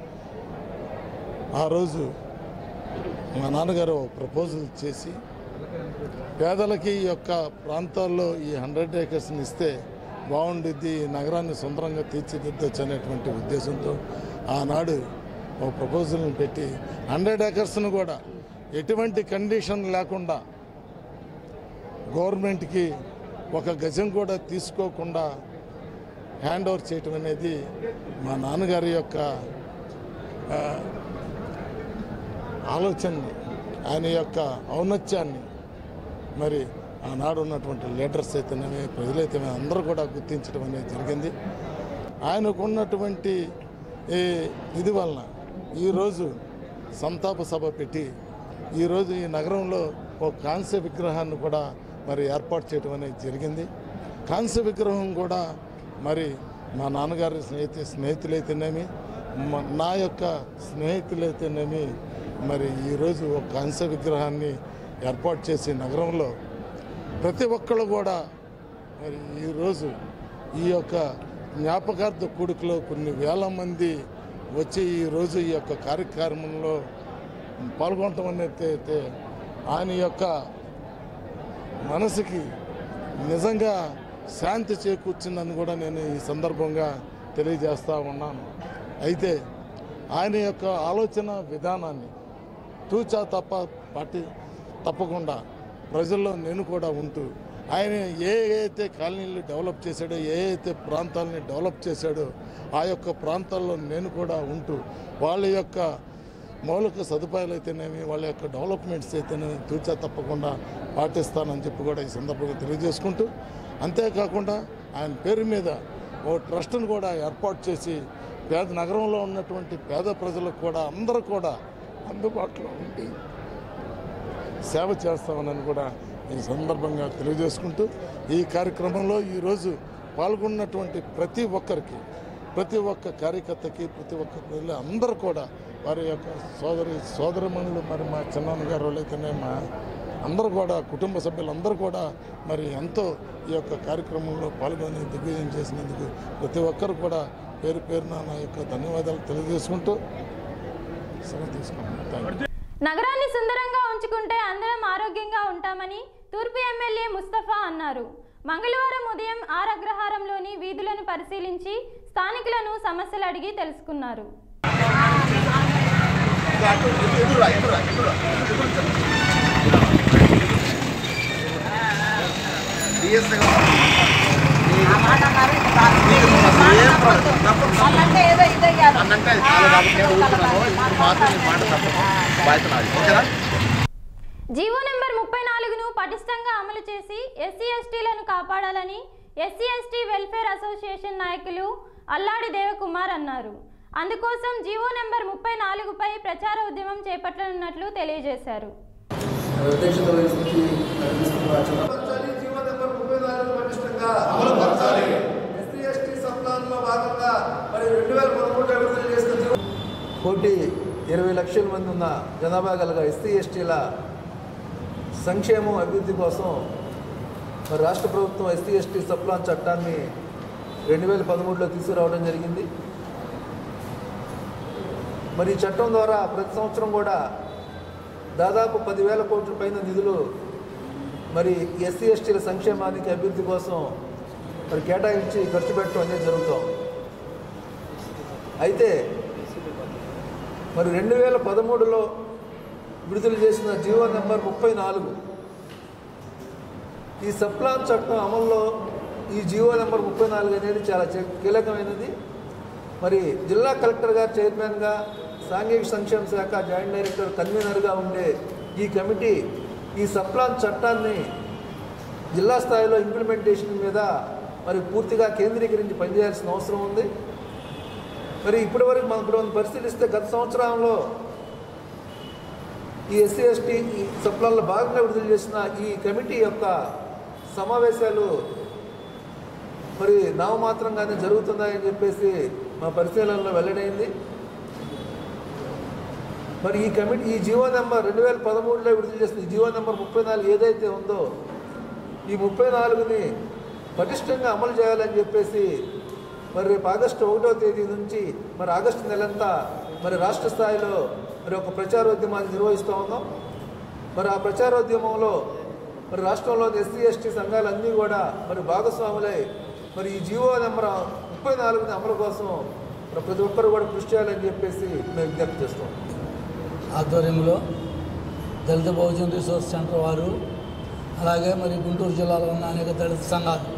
ఆ రోజు మా నాన్నగారు ఒక ప్రపోజల్ చేసి పేదలకి ఈ యొక్క ప్రాంతాల్లో ఈ హండ్రెడ్ ఏకర్స్ని ఇస్తే బాగుండిద్ది ఈ నగరాన్ని సుందరంగా తీర్చిదిద్దొచ్చు అనేటువంటి ఉద్దేశంతో ఆనాడు ఒక ప్రపోజల్ని పెట్టి హండ్రెడ్ ఏకర్స్ను కూడా ఎటువంటి కండిషన్ లేకుండా గవర్నమెంట్కి ఒక గజం కూడా తీసుకోకుండా హ్యాండ్ ఓవర్ చేయటం అనేది మా నాన్నగారి యొక్క ఆ, ఆలోచనని ఆయన యొక్క ఔన్నత్యాన్ని మరి ఆనాడు ఉన్నటువంటి లీడర్స్ అయితేనేమి ప్రజలైతే అందరూ కూడా గుర్తించడం అనేది జరిగింది ఆయనకు ఉన్నటువంటి ఈ ఇది వలన ఈరోజు సంతాప సభ పెట్టి ఈరోజు ఈ నగరంలో ఒక కాంస్య విగ్రహాన్ని కూడా మరి ఏర్పాటు చేయడం అనేది జరిగింది కాంస్య విగ్రహం కూడా మరి మా నాన్నగారి స్నేహితు స్నేహితులైతేనేమి మ- నా యొక్క స్నేహితులైతేనేమి మరి ఈరోజు ఒక కాంస్య విగ్రహాన్ని ఏర్పాటు చేసి నగరంలో ప్రతి ఒక్కళ్ళు కూడా మరి ఈరోజు ఈ యొక్క జ్ఞాపకార్థ కూడికలో కొన్ని వేల మంది వచ్చి ఈరోజు ఈ యొక్క కార్యక్రమంలో పాల్గొనటం అనేది అయితే ఆయన యొక్క మనసుకి నిజంగా శాంతి చేకూర్చిందని కూడా నేను ఈ సందర్భంగా తెలియజేస్తా ఉన్నాను అయితే ఆయన యొక్క ఆలోచన విధానాన్ని తూచా తప్ప పాటి తప్పకుండా ప్రజల్లో నేను కూడా ఉంటూ ఆయన ఏ అయితే కాలనీలు డెవలప్ చేశాడో ఏ అయితే ప్రాంతాలని డెవలప్ చేశాడో ఆ యొక్క ప్రాంతాల్లో నేను కూడా ఉంటూ వాళ్ళ యొక్క మౌలిక సదుపాయాలు అయితేనేమి వాళ్ళ యొక్క డెవలప్మెంట్స్ అయితేనేమి తూచా తప్పకుండా పాటిస్తానని చెప్పి కూడా ఈ సందర్భంగా తెలియజేసుకుంటూ అంతేకాకుండా ఆయన పేరు మీద ఓ ట్రస్ట్ను కూడా ఏర్పాటు చేసి పేద నగరంలో ఉన్నటువంటి పేద ప్రజలకు కూడా అందరూ కూడా అందుబాటులో ఉండి సేవ చేస్తామని కూడా ఈ సందర్భంగా తెలియజేసుకుంటూ ఈ కార్యక్రమంలో ఈరోజు పాల్గొన్నటువంటి ప్రతి ఒక్కరికి ప్రతి ఒక్క కార్యకర్తకి ప్రతి ఒక్క ప్రజలు అందరూ కూడా వారి యొక్క సోదరి సోదరమణులు మరి మా చిన్నాన్న గారు వాళ్ళైతేనే మా అందరూ కూడా కుటుంబ సభ్యులందరూ కూడా మరి ఎంతో ఈ యొక్క కార్యక్రమంలో పాల్గొని దిగ్విజయం చేసినందుకు ప్రతి ఒక్కరు కూడా పేరు పేరున నా యొక్క ధన్యవాదాలు తెలియజేసుకుంటూ సెలవు తీసుకున్నాను థ్యాంక్ యూ నగరాన్ని సుందరంగా ఉంచుకుంటే అందరం ఆరోగ్యంగా ఉంటామని తూర్పు ఎమ్మెల్యే ముస్తఫా అన్నారు మంగళవారం ఉదయం ఆర్ అగ్రహారంలోని వీధులను పరిశీలించి స్థానికులను సమస్యలు అడిగి తెలుసుకున్నారు జీవో నెంబర్ ముప్పై నాలుగును పటిష్టంగా అమలు చేసి ఎస్సీ ఎస్టీలను కాపాడాలని ఎస్సీ ఎస్టీ వెల్ఫేర్ అసోసియేషన్ నాయకులు అల్లాడి దేవకుమార్ అన్నారు అందుకోసం జీవో నెంబర్ ముప్పై నాలుగుపై ప్రచార ఉద్యమం చేపట్టనున్నట్లు తెలియజేశారు అధ్యక్షత వహించి నడిపిస్తున్న కోటి ఇరవై లక్షల మంది ఉన్న జనాభా గల ఎస్సీ ఎస్టీల సంక్షేమం అభివృద్ధి కోసం మరి రాష్ట్ర ప్రభుత్వం ఎస్సీ ఎస్టీ సప్లాన్ చట్టాన్ని రెండు వేల పదమూడులో తీసుకురావడం జరిగింది మరి ఈ చట్టం ద్వారా ప్రతి సంవత్సరం కూడా దాదాపు పదివేల కోట్ల పైన నిధులు మరి ఎస్సీ ఎస్టీల సంక్షేమానికి అభివృద్ధి కోసం మరి కేటాయించి ఖర్చు పెట్టడం అనేది జరుగుతాం అయితే మరి రెండు వేల పదమూడులో విడుదల చేసిన జీవో నెంబర్ ముప్పై నాలుగు ఈ సప్లాన్ చట్టం అమల్లో ఈ జీవో నెంబర్ ముప్పై నాలుగు అనేది చాలా చే- కీలకమైనది మరి జిల్లా కలెక్టర్ గారు చైర్మన్గా సాంఘిక సంక్షేమ శాఖ జాయింట్ డైరెక్టర్ కన్వీనర్గా ఉండే ఈ కమిటీ ఈ సప్లాన్ చట్టాన్ని జిల్లా స్థాయిలో ఇంప్లిమెంటేషన్ మీద మరి పూర్తిగా కేంద్రీకరించి పనిచేయాల్సిన అవసరం ఉంది మరి ఇప్పటివరకు మనం ఇప్పుడు మనం పరిశీలిస్తే గత సంవత్సరంలో ఈ ఎస్సీ ఎస్టీ ఈ సప్లాన్లో భాగంగా విడుదల చేసిన ఈ కమిటీ యొక్క సమావేశాలు మరి నామమాత్రంగానే జరుగుతున్నాయని చెప్పేసి మా పరిశీలనలో వెల్లడైంది మరి ఈ కమిటీ ఈ జీవో నెంబర్ రెండు వేల పదమూడులో విడుదల చేసిన ఈ జీవో నెంబర్ ముప్పై నాలుగు ఏదైతే ఉందో ఈ ముప్పై నాలుగుని పటిష్టంగా అమలు చేయాలని చెప్పేసి మరి రేపు ఆగస్టు ఒకటో తేదీ నుంచి మరి ఆగస్టు నెలంతా మరి రాష్ట్ర స్థాయిలో మరి ఒక ప్రచారోద్యమాన్ని నిర్వహిస్తూ ఉన్నాం మరి ఆ ప్రచారోద్యమంలో మరి రాష్ట్రంలోని ఎస్సీ ఎస్టీ సంఘాలన్నీ కూడా మరి భాగస్వాములై మరి ఈ జీవో నెంబర్ ముప్పై నాలుగుని అమలు కోసం మరి ప్రతి ఒక్కరు కూడా కృషి చేయాలని చెప్పేసి మేము విజ్ఞప్తి చేస్తాం ఆధ్వర్యంలో దళిత బహుజన్ రిసోర్స్ సెంటర్ వారు అలాగే మరి గుంటూరు జిల్లాలో ఉన్న అనేక దళిత సంఘాలు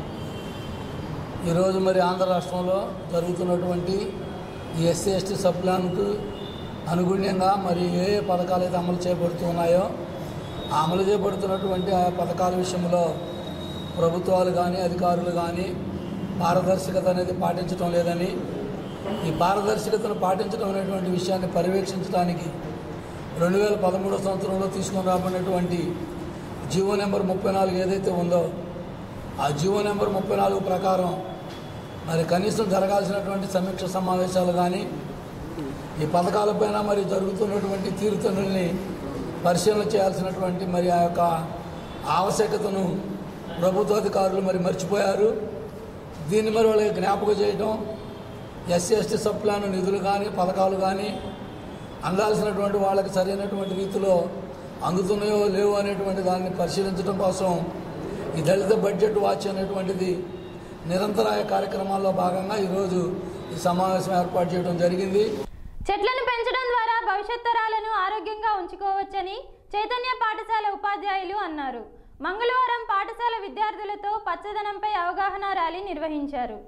ఈరోజు మరి ఆంధ్ర రాష్ట్రంలో జరుగుతున్నటువంటి ఈ ఎస్సీ ఎస్టీ సప్లాన్కు అనుగుణ్యంగా మరి ఏ ఏ పథకాలు అయితే అమలు చేయబడుతున్నాయో ఆ అమలు చేయబడుతున్నటువంటి ఆ పథకాల విషయంలో ప్రభుత్వాలు కానీ అధికారులు కానీ పారదర్శకత అనేది పాటించడం లేదని ఈ పారదర్శకతను పాటించడం అనేటువంటి విషయాన్ని పర్యవేక్షించడానికి రెండు వేల పదమూడో సంవత్సరంలో తీసుకొని రాబడినటువంటి జీవో నెంబర్ ముప్పై నాలుగు ఏదైతే ఉందో ఆ జీవో నెంబర్ ముప్పై నాలుగు ప్రకారం మరి కనీసం జరగాల్సినటువంటి సమీక్ష సమావేశాలు కానీ ఈ పథకాలపైన మరి జరుగుతున్నటువంటి తీరుతనుల్ని పరిశీలన చేయాల్సినటువంటి మరి ఆ యొక్క ఆవశ్యకతను ప్రభుత్వ అధికారులు మరి మర్చిపోయారు దీన్ని మరి వాళ్ళకి జ్ఞాపకం చేయడం ఎస్సీ ఎస్టీ సప్లాన్ నిధులు కానీ పథకాలు కానీ అందాల్సినటువంటి వాళ్ళకి సరైనటువంటి రీతిలో అందుతున్నాయో లేవో అనేటువంటి దాన్ని పరిశీలించడం కోసం ఈ దళిత బడ్జెట్ వాచ్ అనేటువంటిది నిరంతరాయ కార్యక్రమాల్లో భాగంగా ఈరోజు ఈ సమావేశం ఏర్పాటు చేయడం జరిగింది చెట్లను పెంచడం ద్వారా భవిష్యత్ తరాలను ఆరోగ్యంగా ఉంచుకోవచ్చని చైతన్య పాఠశాల ఉపాధ్యాయులు అన్నారు మంగళవారం పాఠశాల విద్యార్థులతో పచ్చదనంపై అవగాహన ర్యాలీ నిర్వహించారు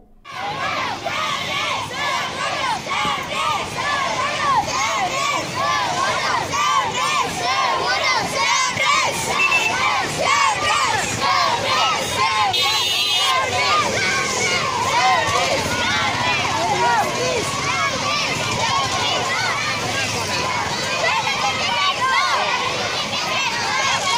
Let's go!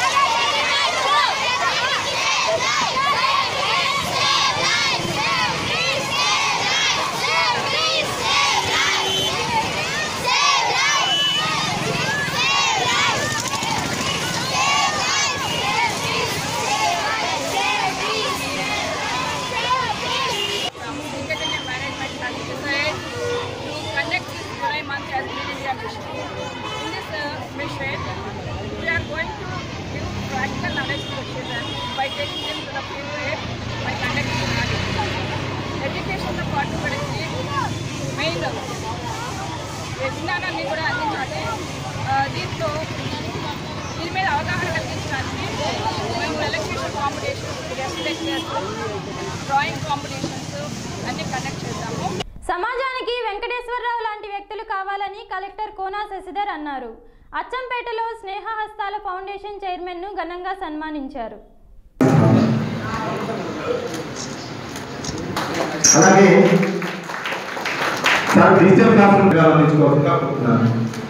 Fighters drawing competitions అన్ని కండక్ట్ చేద్దాము సమాజానికి వెంకటేశ్వరరావు లాంటి వ్యక్తులు కావాలని కలెక్టర్ కోనా శశిధర్ అన్నారు అచ్చంపేటలో స్నేహహస్తాల ఫౌండేషన్ చైర్మన్ను ఘనంగా సన్మానించారు అలాగే సార్ డిజిటల్ క్లాస్ రూమ్ అందించుకోవాల్సిందిగా కోరుతున్నాను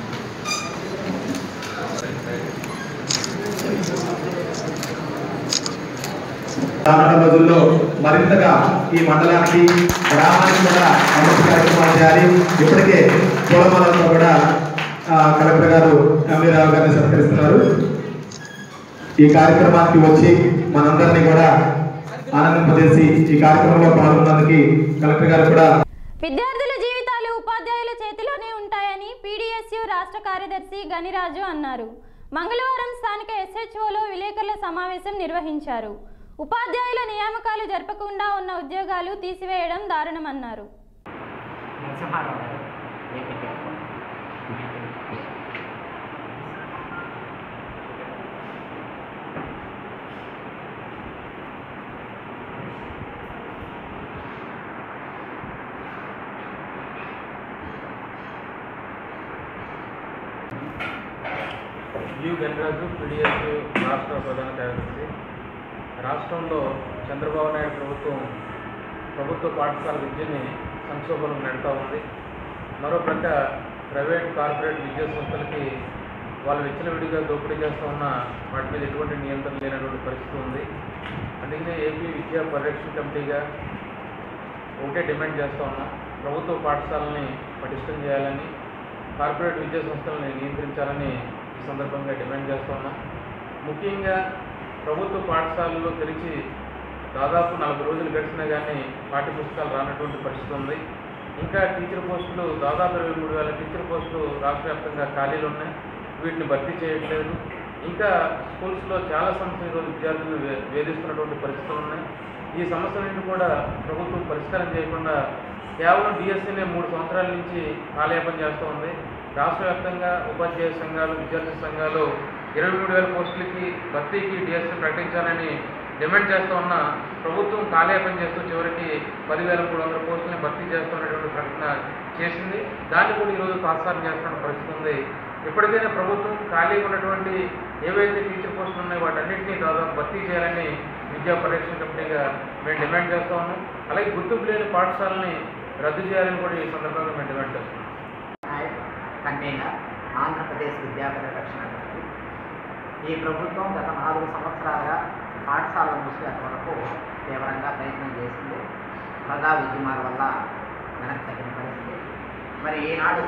రానున్న రోజుల్లో మరింతగా ఈ మండలానికి గ్రామానికి కూడా అమృత కార్యక్రమాలు చేయాలి ఇప్పటికే పూలమాలతో కూడా ఆ, కలెక్టర్ గారు ఎంవీరావు గారిని సత్కరిస్తున్నారు ఈ కార్యక్రమానికి వచ్చి మనందరినీ కూడా ఆనందింపజేసి ఈ కార్యక్రమంలో పాల్గొన్నందుకు కలెక్టర్ గారు కూడా విద్యార్థుల జీవితాలు ఉపాధ్యాయుల చేతిలోనే ఉంటాయని పీడీఎస్యు రాష్ట్ర కార్యదర్శి గనిరాజు అన్నారు మంగళవారం స్థానిక ఎస్హెచ్ఓలో విలేకరుల సమావేశం నిర్వహించారు ఉపాధ్యాయుల నియామకాలు జరపకుండా ఉన్న ఉద్యోగాలు తీసివేయడం దారుణమన్నారు యు గణరాజు పీడిఎస్ రాష్ట్ర ప్రధాన కార్యదర్శి రాష్ట్రంలో చంద్రబాబు నాయుడు ప్రభుత్వం ప్రభుత్వ పాఠశాల విద్యని సంక్షోభంలో నెడతా ఉంది మరో ప్రక్క ప్రైవేట్ కార్పొరేట్ విద్యా సంస్థలకి వాళ్ళు విచ్చలవిడిగా దోపిడీ చేస్తూ ఉన్న వాటి మీద ఎటువంటి నియంత్రణ లేనటువంటి పరిస్థితి ఉంది అందుకనే ఏపీ విద్యా పరిరక్షణ కమిటీగా ఒకటే డిమాండ్ చేస్తూ ఉన్నాం ప్రభుత్వ పాఠశాలని పటిష్టం చేయాలని కార్పొరేట్ విద్యా సంస్థలని నియంత్రించాలని ఈ సందర్భంగా డిమాండ్ చేస్తూ ఉన్నాం ముఖ్యంగా ప్రభుత్వ పాఠశాలల్లో తెరిచి దాదాపు నలభై రోజులు గడిచినా కానీ పాఠ్యపుస్తకాలు రానటువంటి పరిస్థితి ఉంది ఇంకా టీచర్ పోస్టులు దాదాపు ఇరవై మూడు వేల టీచర్ పోస్టులు రాష్ట్ర వ్యాప్తంగా ఖాళీలు ఉన్నాయి వీటిని భర్తీ చేయట్లేదు ఇంకా స్కూల్స్లో చాలా సమస్యలు ఈరోజు విద్యార్థులు వే- వేధిస్తున్నటువంటి పరిస్థితులు ఉన్నాయి ఈ సమస్యలన్నింటినీ కూడా ప్రభుత్వం పరిష్కారం చేయకుండా కేవలం డిఎస్సీనే మూడు సంవత్సరాల నుంచి కాలయాపన చేస్తూ ఉంది రాష్ట్ర వ్యాప్తంగా ఉపాధ్యాయ సంఘాలు విద్యార్థి సంఘాలు ఇరవై మూడు వేల పోస్టులకి భర్తీకి డిఎస్సీ ప్రకటించాలని డిమాండ్ చేస్తూ ఉన్న ప్రభుత్వం కాలయాపన చేస్తూ చివరికి పదివేల మూడు వందల పోస్టులని భర్తీ చేస్తున్నటువంటి ప్రకటన చేసింది దాన్ని కూడా ఈరోజు తాత్సారం చేస్తున్న పరిస్థితి ఉంది ఇప్పటికైనా ప్రభుత్వం ఖాళీగా ఉన్నటువంటి ఏవైతే టీచర్ పోస్టులు ఉన్నాయో వాటన్నిటినీ దాదాపు భర్తీ చేయాలని విద్యా పరిరక్షణ కమిటీగా మేము డిమాండ్ చేస్తూ ఉన్నాం అలాగే గుర్తింపు లేని పాఠశాలని రద్దు చేయాలని కూడా ఈ సందర్భంగా మేము డిమాండ్ చేస్తున్నాం కన్వీనర్ ఆంధ్రప్రదేశ్ విద్యా పరిరక్షణ కమిటీ ఈ ప్రభుత్వం గత నాలుగు సంవత్సరాలుగా పాఠశాలల మూసివేత వరకు తీవ్రంగా ప్రయత్నం చేసింది ప్రజా ఉద్యమాల వల్ల వెనక్కి తగ్గిన పరిస్థితి మరి ఈనాడు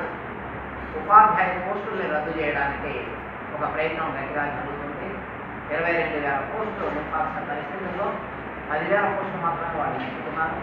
ఉపాధ్యాయ పోస్టుల్ని రద్దు చేయడానికి ఒక ప్రయత్నం గట్టిగా జరుగుతుంది ఇరవై రెండు వేల పోస్టులు నింపాల్సిన పరిస్థితుల్లో పదివేల పోస్టులు మాత్రమే వాళ్ళు నింపుతున్నారు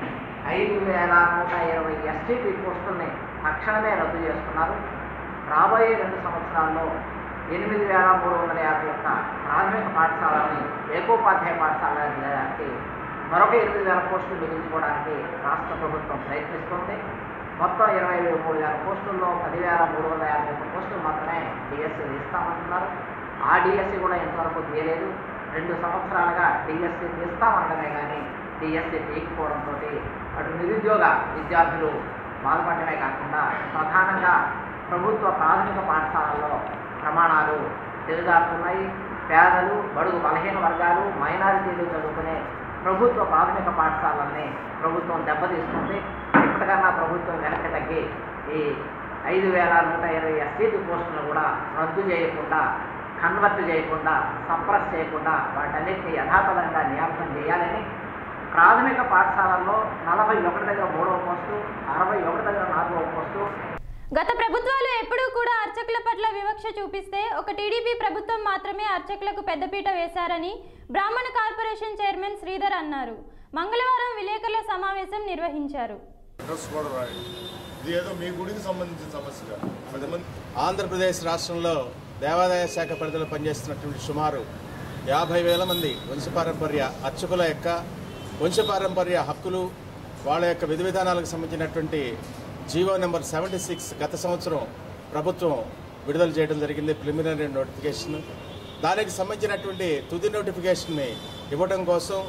ఐదు వేల నూట ఇరవై ఎస్టీపీ పోస్టుల్ని తక్షణమే రద్దు చేస్తున్నారు రాబోయే రెండు సంవత్సరాల్లో ఎనిమిది వేల మూడు వందల యాభై ఒక్క ప్రాథమిక పాఠశాలని ఏకోపాధ్యాయ పాఠశాలకి మరొక ఎనిమిది వేల పోస్టులు మిగిల్చుకోవడానికి రాష్ట్ర ప్రభుత్వం ప్రయత్నిస్తుంది మొత్తం ఇరవై మూడు వేల పోస్టుల్లో పదివేల మూడు వందల యాభై ఒక్క పోస్టులు మాత్రమే డిఎస్సీ ఇస్తామంటున్నారు ఆ డిఎస్సీ కూడా ఇంతవరకు తీయలేదు రెండు సంవత్సరాలుగా డిఎస్సీ ఇస్తామనడమే కానీ డిఎస్సీ తీయకపోవడంతో అటు నిరుద్యోగ విద్యార్థులు బాధపడమే కాకుండా ప్రధానంగా ప్రభుత్వ ప్రాథమిక పాఠశాలల్లో ప్రమాణాలు దిగజారుతున్నాయి పేదలు బడుగు బలహీన వర్గాలు మైనారిటీలు చదువుకునే ప్రభుత్వ ప్రాథమిక పాఠశాలల్ని ప్రభుత్వం దెబ్బతీస్తుంది ఇప్పటికన్నా ప్రభుత్వం వెనక్కి తగ్గి ఈ ఐదు వేల నూట ఇరవై ఎస్సీటీ పోస్టులను కూడా రద్దు చేయకుండా కన్వర్ట్ చేయకుండా సప్రెస్ చేయకుండా వాటన్నిటిని యథాతథంగా నియామకం చేయాలని ప్రాథమిక పాఠశాలల్లో నలభై ఒకటి దగ్గర మూడవ పోస్టు అరవై ఒకటి దగ్గర నాలుగవ పోస్టు గత ప్రభుత్వాలు ఎప్పుడూ కూడా అర్చకుల పట్ల వివక్ష చూపిస్తే ఒక టీడీపీ ప్రభుత్వం మాత్రమే అర్చకులకు పెద్దపీట వేశారని బ్రాహ్మణ కార్పొరేషన్ చైర్మన్ శ్రీధర్ అన్నారు మంగళవారం విలేకరుల సమావేశం నిర్వహించారు అడ్రస్ కూడా రాయండి ఇది ఏదో మీ గుడికి సంబంధించిన సమస్య కాదు కొంతమంది ఆంధ్రప్రదేశ్ రాష్ట్రంలో దేవాదాయ శాఖ పరిధిలో పనిచేస్తున్నటువంటి సుమారు యాభై వేల మంది వంశపారంపర్య అర్చకుల యొక్క వంశపారంపర్య హక్కులు వాళ్ళ యొక్క విధి విధానాలకు సంబంధించినటువంటి జీవో నెంబర్ సెవెంటీ సిక్స్ గత సంవత్సరం ప్రభుత్వం విడుదల చేయడం జరిగింది ప్రిలిమినరీ నోటిఫికేషన్ దానికి సంబంధించినటువంటి తుది నోటిఫికేషన్ని ఇవ్వడం కోసం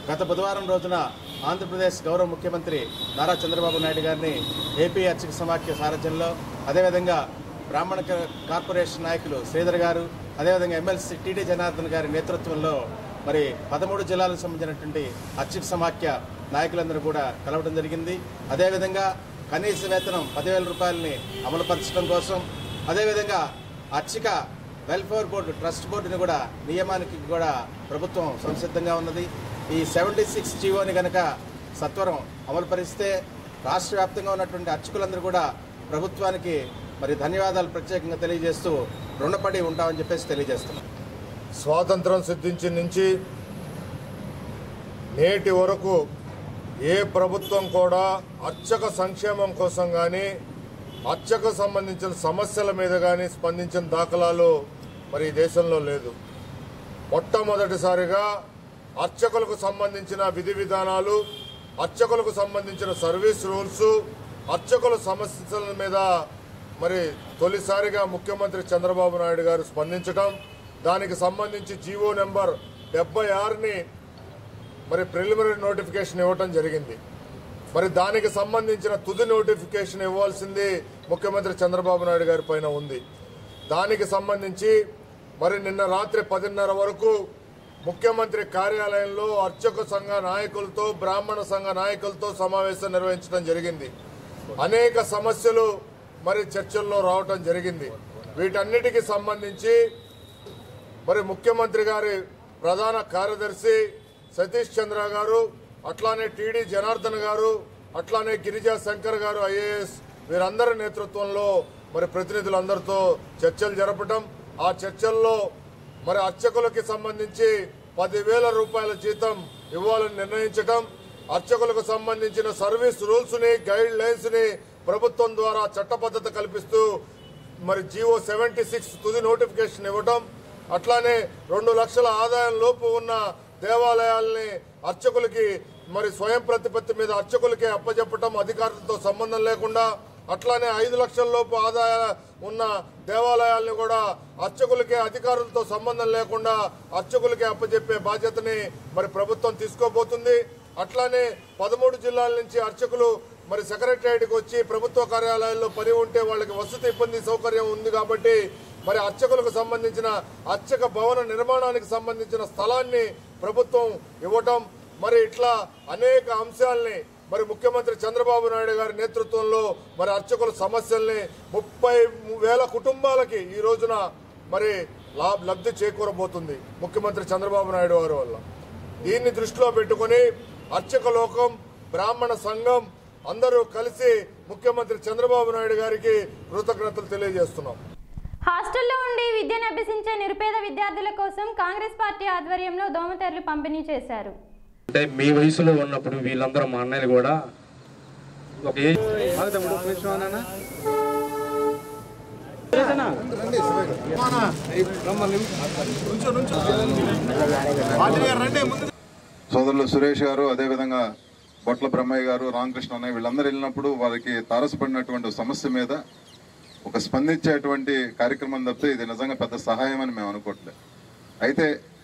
గత బుధవారం రోజున ఆంధ్రప్రదేశ్ గౌరవ ముఖ్యమంత్రి నారా చంద్రబాబు నాయుడు గారిని ఏపీ అర్చక సమాఖ్య సారథ్యంలో అదేవిధంగా బ్రాహ్మణ క- కార్పొరేషన్ నాయకులు శ్రీధర్ గారు అదేవిధంగా ఎమ్మెల్సీ టీడీ జనార్దన్ గారి నేతృత్వంలో మరి పదమూడు జిల్లాలకు సంబంధించినటువంటి అర్చక సమాఖ్య నాయకులందరూ కూడా కలవడం జరిగింది అదేవిధంగా కనీస వేతనం పదివేల రూపాయలని అమలుపరచడం కోసం అదేవిధంగా అర్చక వెల్ఫేర్ బోర్డు ట్రస్ట్ బోర్డుని కూడా నియమానికి కూడా ప్రభుత్వం సంసిద్ధంగా ఉన్నది ఈ సెవెంటీ సిక్స్ జీవోని కనుక సత్వరం అమలుపరిస్తే రాష్ట్ర వ్యాప్తంగా ఉన్నటువంటి అర్చకులందరూ కూడా ప్రభుత్వానికి మరి ధన్యవాదాలు ప్రత్యేకంగా తెలియజేస్తూ రుణపడి ఉంటామని చెప్పేసి తెలియజేస్తున్నాం స్వాతంత్రం సిద్ధించి నుంచి నేటి వరకు ఏ ప్రభుత్వం కూడా అర్చక సంక్షేమం కోసం కానీ అర్చకు సంబంధించిన సమస్యల మీద కానీ స్పందించిన దాఖలాలు మరి ఈ దేశంలో లేదు మొట్టమొదటిసారిగా అర్చకులకు సంబంధించిన విధి విధానాలు అర్చకులకు సంబంధించిన సర్వీస్ రూల్స్ అర్చకుల సమస్యల మీద మరి తొలిసారిగా ముఖ్యమంత్రి చంద్రబాబు నాయుడు గారు స్పందించడం దానికి సంబంధించి జీవో నెంబర్ డెబ్బై ఆరుని మరి ప్రిలిమినరీ నోటిఫికేషన్ ఇవ్వటం జరిగింది మరి దానికి సంబంధించిన తుది నోటిఫికేషన్ ఇవ్వాల్సింది ముఖ్యమంత్రి చంద్రబాబు నాయుడు గారి పైన ఉంది దానికి సంబంధించి మరి నిన్న రాత్రి పదిన్నర వరకు ముఖ్యమంత్రి కార్యాలయంలో అర్చక సంఘ నాయకులతో బ్రాహ్మణ సంఘ నాయకులతో సమావేశం నిర్వహించడం జరిగింది అనేక సమస్యలు మరి చర్చల్లో రావటం జరిగింది వీటన్నిటికీ సంబంధించి మరి ముఖ్యమంత్రి గారి ప్రధాన కార్యదర్శి సతీష్ చంద్ర గారు అట్లానే టీడీ జనార్దన్ గారు అట్లానే గిరిజా శంకర్ గారు ఐఏఎస్ వీరందరి నేతృత్వంలో మరి ప్రతినిధులందరితో చర్చలు జరపటం ఆ చర్చల్లో మరి అర్చకులకి సంబంధించి పదివేల రూపాయల జీతం ఇవ్వాలని నిర్ణయించటం అర్చకులకు సంబంధించిన సర్వీస్ రూల్స్ ని గైడ్ లైన్స్ ని ప్రభుత్వం ద్వారా చట్టబద్ధత కల్పిస్తూ మరి జీవో సెవెంటీ సిక్స్ తుది నోటిఫికేషన్ ఇవ్వటం అట్లానే రెండు లక్షల ఆదాయం లోపు ఉన్న దేవాలయాల్ని అర్చకులకి మరి స్వయం ప్రతిపత్తి మీద అర్చకులకే అప్పచెప్పటం అధికారులతో సంబంధం లేకుండా అట్లానే ఐదు లక్షల లోపు ఆదాయ ఉన్న దేవాలయాల్ని కూడా అర్చకులకే అధికారులతో సంబంధం లేకుండా అర్చకులకే అప్పచెప్పే బాధ్యతని మరి ప్రభుత్వం తీసుకోబోతుంది అట్లానే పదమూడు జిల్లాల నుంచి అర్చకులు మరి సెక్రటరియట్కి వచ్చి ప్రభుత్వ కార్యాలయాల్లో పని ఉంటే వాళ్ళకి వసతి ఇబ్బంది సౌకర్యం ఉంది కాబట్టి మరి అర్చకులకు సంబంధించిన అర్చక భవన నిర్మాణానికి సంబంధించిన స్థలాన్ని ప్రభుత్వం ఇవ్వటం మరి ఇట్లా అనేక అంశాలని మరి ముఖ్యమంత్రి చంద్రబాబు నాయుడు గారి నేతృత్వంలో మరి అర్చకుల సమస్యల్ని ముప్పై వేల కుటుంబాలకి ఈ రోజున మరి లా- లబ్ధి చేకూరబోతుంది ముఖ్యమంత్రి చంద్రబాబు నాయుడు గారి వల్ల దీన్ని దృష్టిలో పెట్టుకుని అర్చక లోకం బ్రాహ్మణ సంఘం అందరూ కలిసి ముఖ్యమంత్రి చంద్రబాబు నాయుడు గారికి కృతజ్ఞతలు తెలియజేస్తున్నాం హాస్టల్లో ఉండి విద్యను అభ్యసించే నిరుపేద విద్యార్థుల కోసం కాంగ్రెస్ పార్టీ ఆధ్వర్యంలో దోమతెరలు పంపిణీ చేశారు అంటే మీ వయసులో ఉన్నప్పుడు వీళ్ళందరూ మా అన్నయ్యలు కూడా ఒక ఏజ్ సోదరులు సురేష్ గారు అదేవిధంగా బొట్ల బ్రహ్మయ్య గారు రామకృష్ణ అన్నయ్య వీళ్ళందరూ వెళ్ళినప్పుడు వారికి తారసపడినటువంటి సమస్య మీద ఒక స్పందించేటువంటి కార్యక్రమం తప్పితే ఇది నిజంగా పెద్ద సహాయం అని మేము అనుకోవట్లేదు అయితే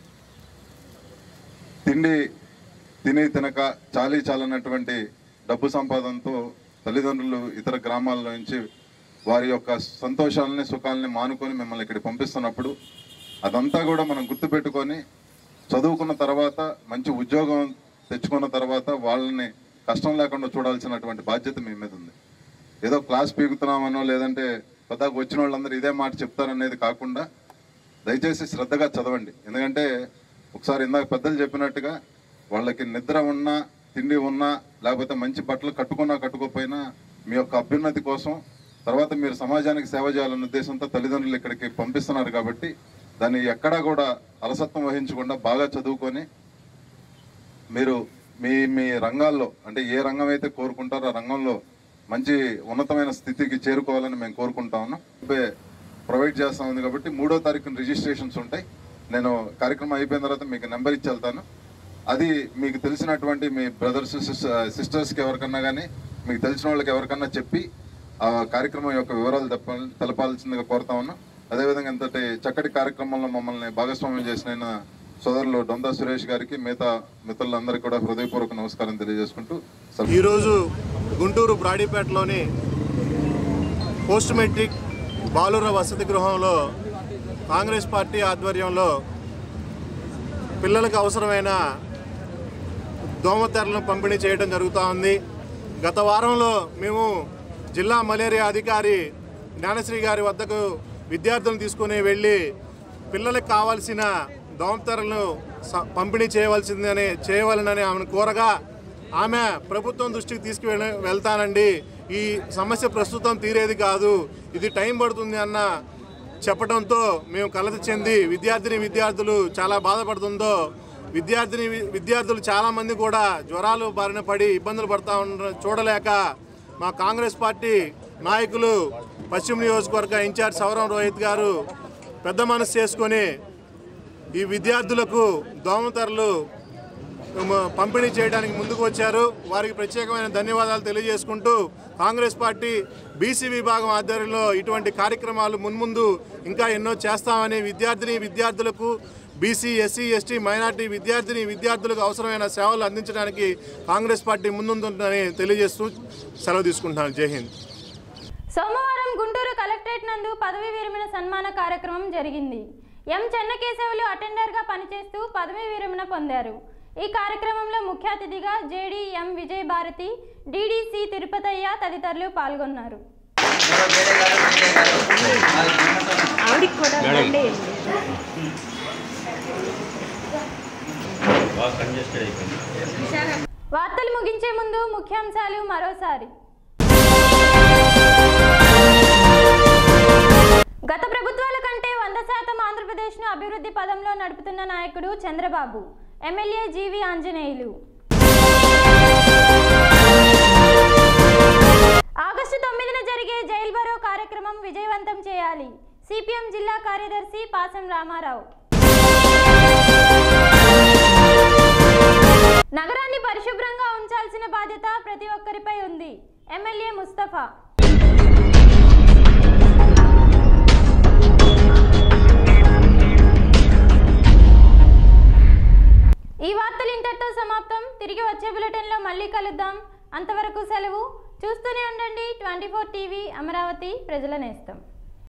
తిండి తిని తినక చాలీ చాలన్నటువంటి డబ్బు సంపాదనతో తల్లిదండ్రులు ఇతర గ్రామాల నుంచి వారి యొక్క సంతోషాలని సుఖాలని మానుకొని మిమ్మల్ని ఇక్కడ పంపిస్తున్నప్పుడు అదంతా కూడా మనం గుర్తుపెట్టుకొని చదువుకున్న తర్వాత మంచి ఉద్యోగం తెచ్చుకున్న తర్వాత వాళ్ళని కష్టం లేకుండా చూడాల్సినటువంటి బాధ్యత మీ మీద ఉంది ఏదో క్లాస్ పీకుతున్నామనో లేదంటే పెద్దగా వచ్చిన వాళ్ళందరూ ఇదే మాట చెప్తారనేది కాకుండా దయచేసి శ్రద్ధగా చదవండి ఎందుకంటే ఒకసారి ఇందాక పెద్దలు చెప్పినట్టుగా వాళ్ళకి నిద్ర ఉన్నా తిండి ఉన్నా లేకపోతే మంచి బట్టలు కట్టుకున్నా కట్టుకోకపోయినా మీ యొక్క అభ్యున్నతి కోసం తర్వాత మీరు సమాజానికి సేవ చేయాలన్న ఉద్దేశంతో తల్లిదండ్రులు ఇక్కడికి పంపిస్తున్నారు కాబట్టి దాన్ని ఎక్కడా కూడా అలసత్వం వహించకుండా బాగా చదువుకొని మీరు మీ మీ రంగాల్లో అంటే ఏ రంగం అయితే కోరుకుంటారో ఆ రంగంలో మంచి ఉన్నతమైన స్థితికి చేరుకోవాలని మేము కోరుకుంటా ఉన్నాం ఇప్పుడే ప్రొవైడ్ చేస్తా ఉంది కాబట్టి మూడో తారీఖున రిజిస్ట్రేషన్స్ ఉంటాయి నేను కార్యక్రమం అయిపోయిన తర్వాత మీకు నెంబర్ ఇచ్చి వెళ్తాను అది మీకు తెలిసినటువంటి మీ బ్రదర్స్ సిస్టర్స్కి ఎవరికన్నా కానీ మీకు తెలిసిన వాళ్ళకి ఎవరికన్నా చెప్పి ఆ కార్యక్రమం యొక్క వివరాలు తెప్పాలి తెలపాల్సిందిగా కోరుతా ఉన్నాం అదేవిధంగా ఇంతటి చక్కటి కార్యక్రమంలో మమ్మల్ని భాగస్వామ్యం చేసిన సోదరులు డొందా సురేష్ గారికి మిగతా మిత్రులందరికీ కూడా హృదయపూర్వక నమస్కారం తెలియజేసుకుంటూ సెలవు. ఈరోజు గుంటూరు బ్రాడీపేటలోని పోస్ట్ మెట్రిక్ బాలుర వసతి గృహంలో కాంగ్రెస్ పార్టీ ఆధ్వర్యంలో పిల్లలకు అవసరమైన దోమతెరలను పంపిణీ చేయడం జరుగుతూ ఉంది గత వారంలో మేము జిల్లా మలేరియా అధికారి జ్ఞానశ్రీ గారి వద్దకు విద్యార్థులను తీసుకుని వెళ్ళి పిల్లలకు కావాల్సిన దోమతెరలను స- పంపిణీ చేయవలసిందని చేయవలనని ఆమెను కోరగా ఆమె ప్రభుత్వం దృష్టికి తీసుకువెళ్ళ వెళ్తానండి ఈ సమస్య ప్రస్తుతం తీరేది కాదు ఇది టైం పడుతుంది అన్న చెప్పడంతో మేము కలత చెంది విద్యార్థిని విద్యార్థులు చాలా బాధపడుతుందో విద్యార్థిని వి- విద్యార్థులు చాలామంది కూడా జ్వరాలు బారిన పడి ఇబ్బందులు పడతా ఉన్న చూడలేక మా కాంగ్రెస్ పార్టీ నాయకులు పశ్చిమ నియోజకవర్గ ఇన్ఛార్జ్ సౌరం రోహిత్ గారు పెద్ద మనసు చేసుకొని ఈ విద్యార్థులకు దోమతెరలు మ- పంపిణీ చేయడానికి ముందుకు వచ్చారు వారికి ప్రత్యేకమైన ధన్యవాదాలు తెలియజేసుకుంటూ కాంగ్రెస్ పార్టీ బీసీ విభాగం ఆధ్వర్యంలో ఇటువంటి కార్యక్రమాలు మున్ముందు ఇంకా ఎన్నో చేస్తామని విద్యార్థిని విద్యార్థులకు బీసీ ఎస్సీ ఎస్టీ మైనార్టీ విద్యార్థిని విద్యార్థులకు అవసరమైన సేవలు అందించడానికి కాంగ్రెస్ పార్టీ ముందుంటుందని తెలియజేస్తూ సెలవు తీసుకుంటున్నాను జై హింద్ సోమవారం గుంటూరు కలెక్టరేట్ నందు పదవి విరమణ సన్మాన కార్యక్రమం జరిగింది ఎం చెన్నకేశవులు అటెండర్గా పనిచేస్తూ పదవి విరమణ పొందారు ఈ కార్యక్రమంలో ముఖ్య అతిథిగా JD M Vijay Bharathi DDC Tirupataiah తదితరులు పాల్గొన్నారు ఆవిడికి కూడా బండి వార్తలు ముగించే ముందు ముఖ్యాంశాలు మరోసారి గత ప్రభుత్వాల కంటే వంద శాతం ఆంధ్రప్రదేశ్ను అభివృద్ధి పదంలో నడుపుతున్న నాయకుడు Chandrababu MLA GV Anjaneyulu August తొమ్మిదిన జరిగే జైల్ బరో కార్యక్రమం విజయవంతం చేయాలి సిపిఎం జిల్లా కార్యదర్శి పాసం రామారావు నగరాన్ని పరిశుభ్రంగా ఉంచాల్సిన బాధ్యత ప్రతి ఒక్కరిపై ఉంది ఎమ్మెల్యే ముస్తఫా ఈ వార్తలు ఇంతటితో సమాప్తం తిరిగి వచ్చే బులెటిన్లో మళ్ళీ కలుద్దాం అంతవరకు సెలవు చూస్తూనే ఉండండి ట్వంటీ ఫోర్ టీవీ అమరావతి ప్రజల నేస్తం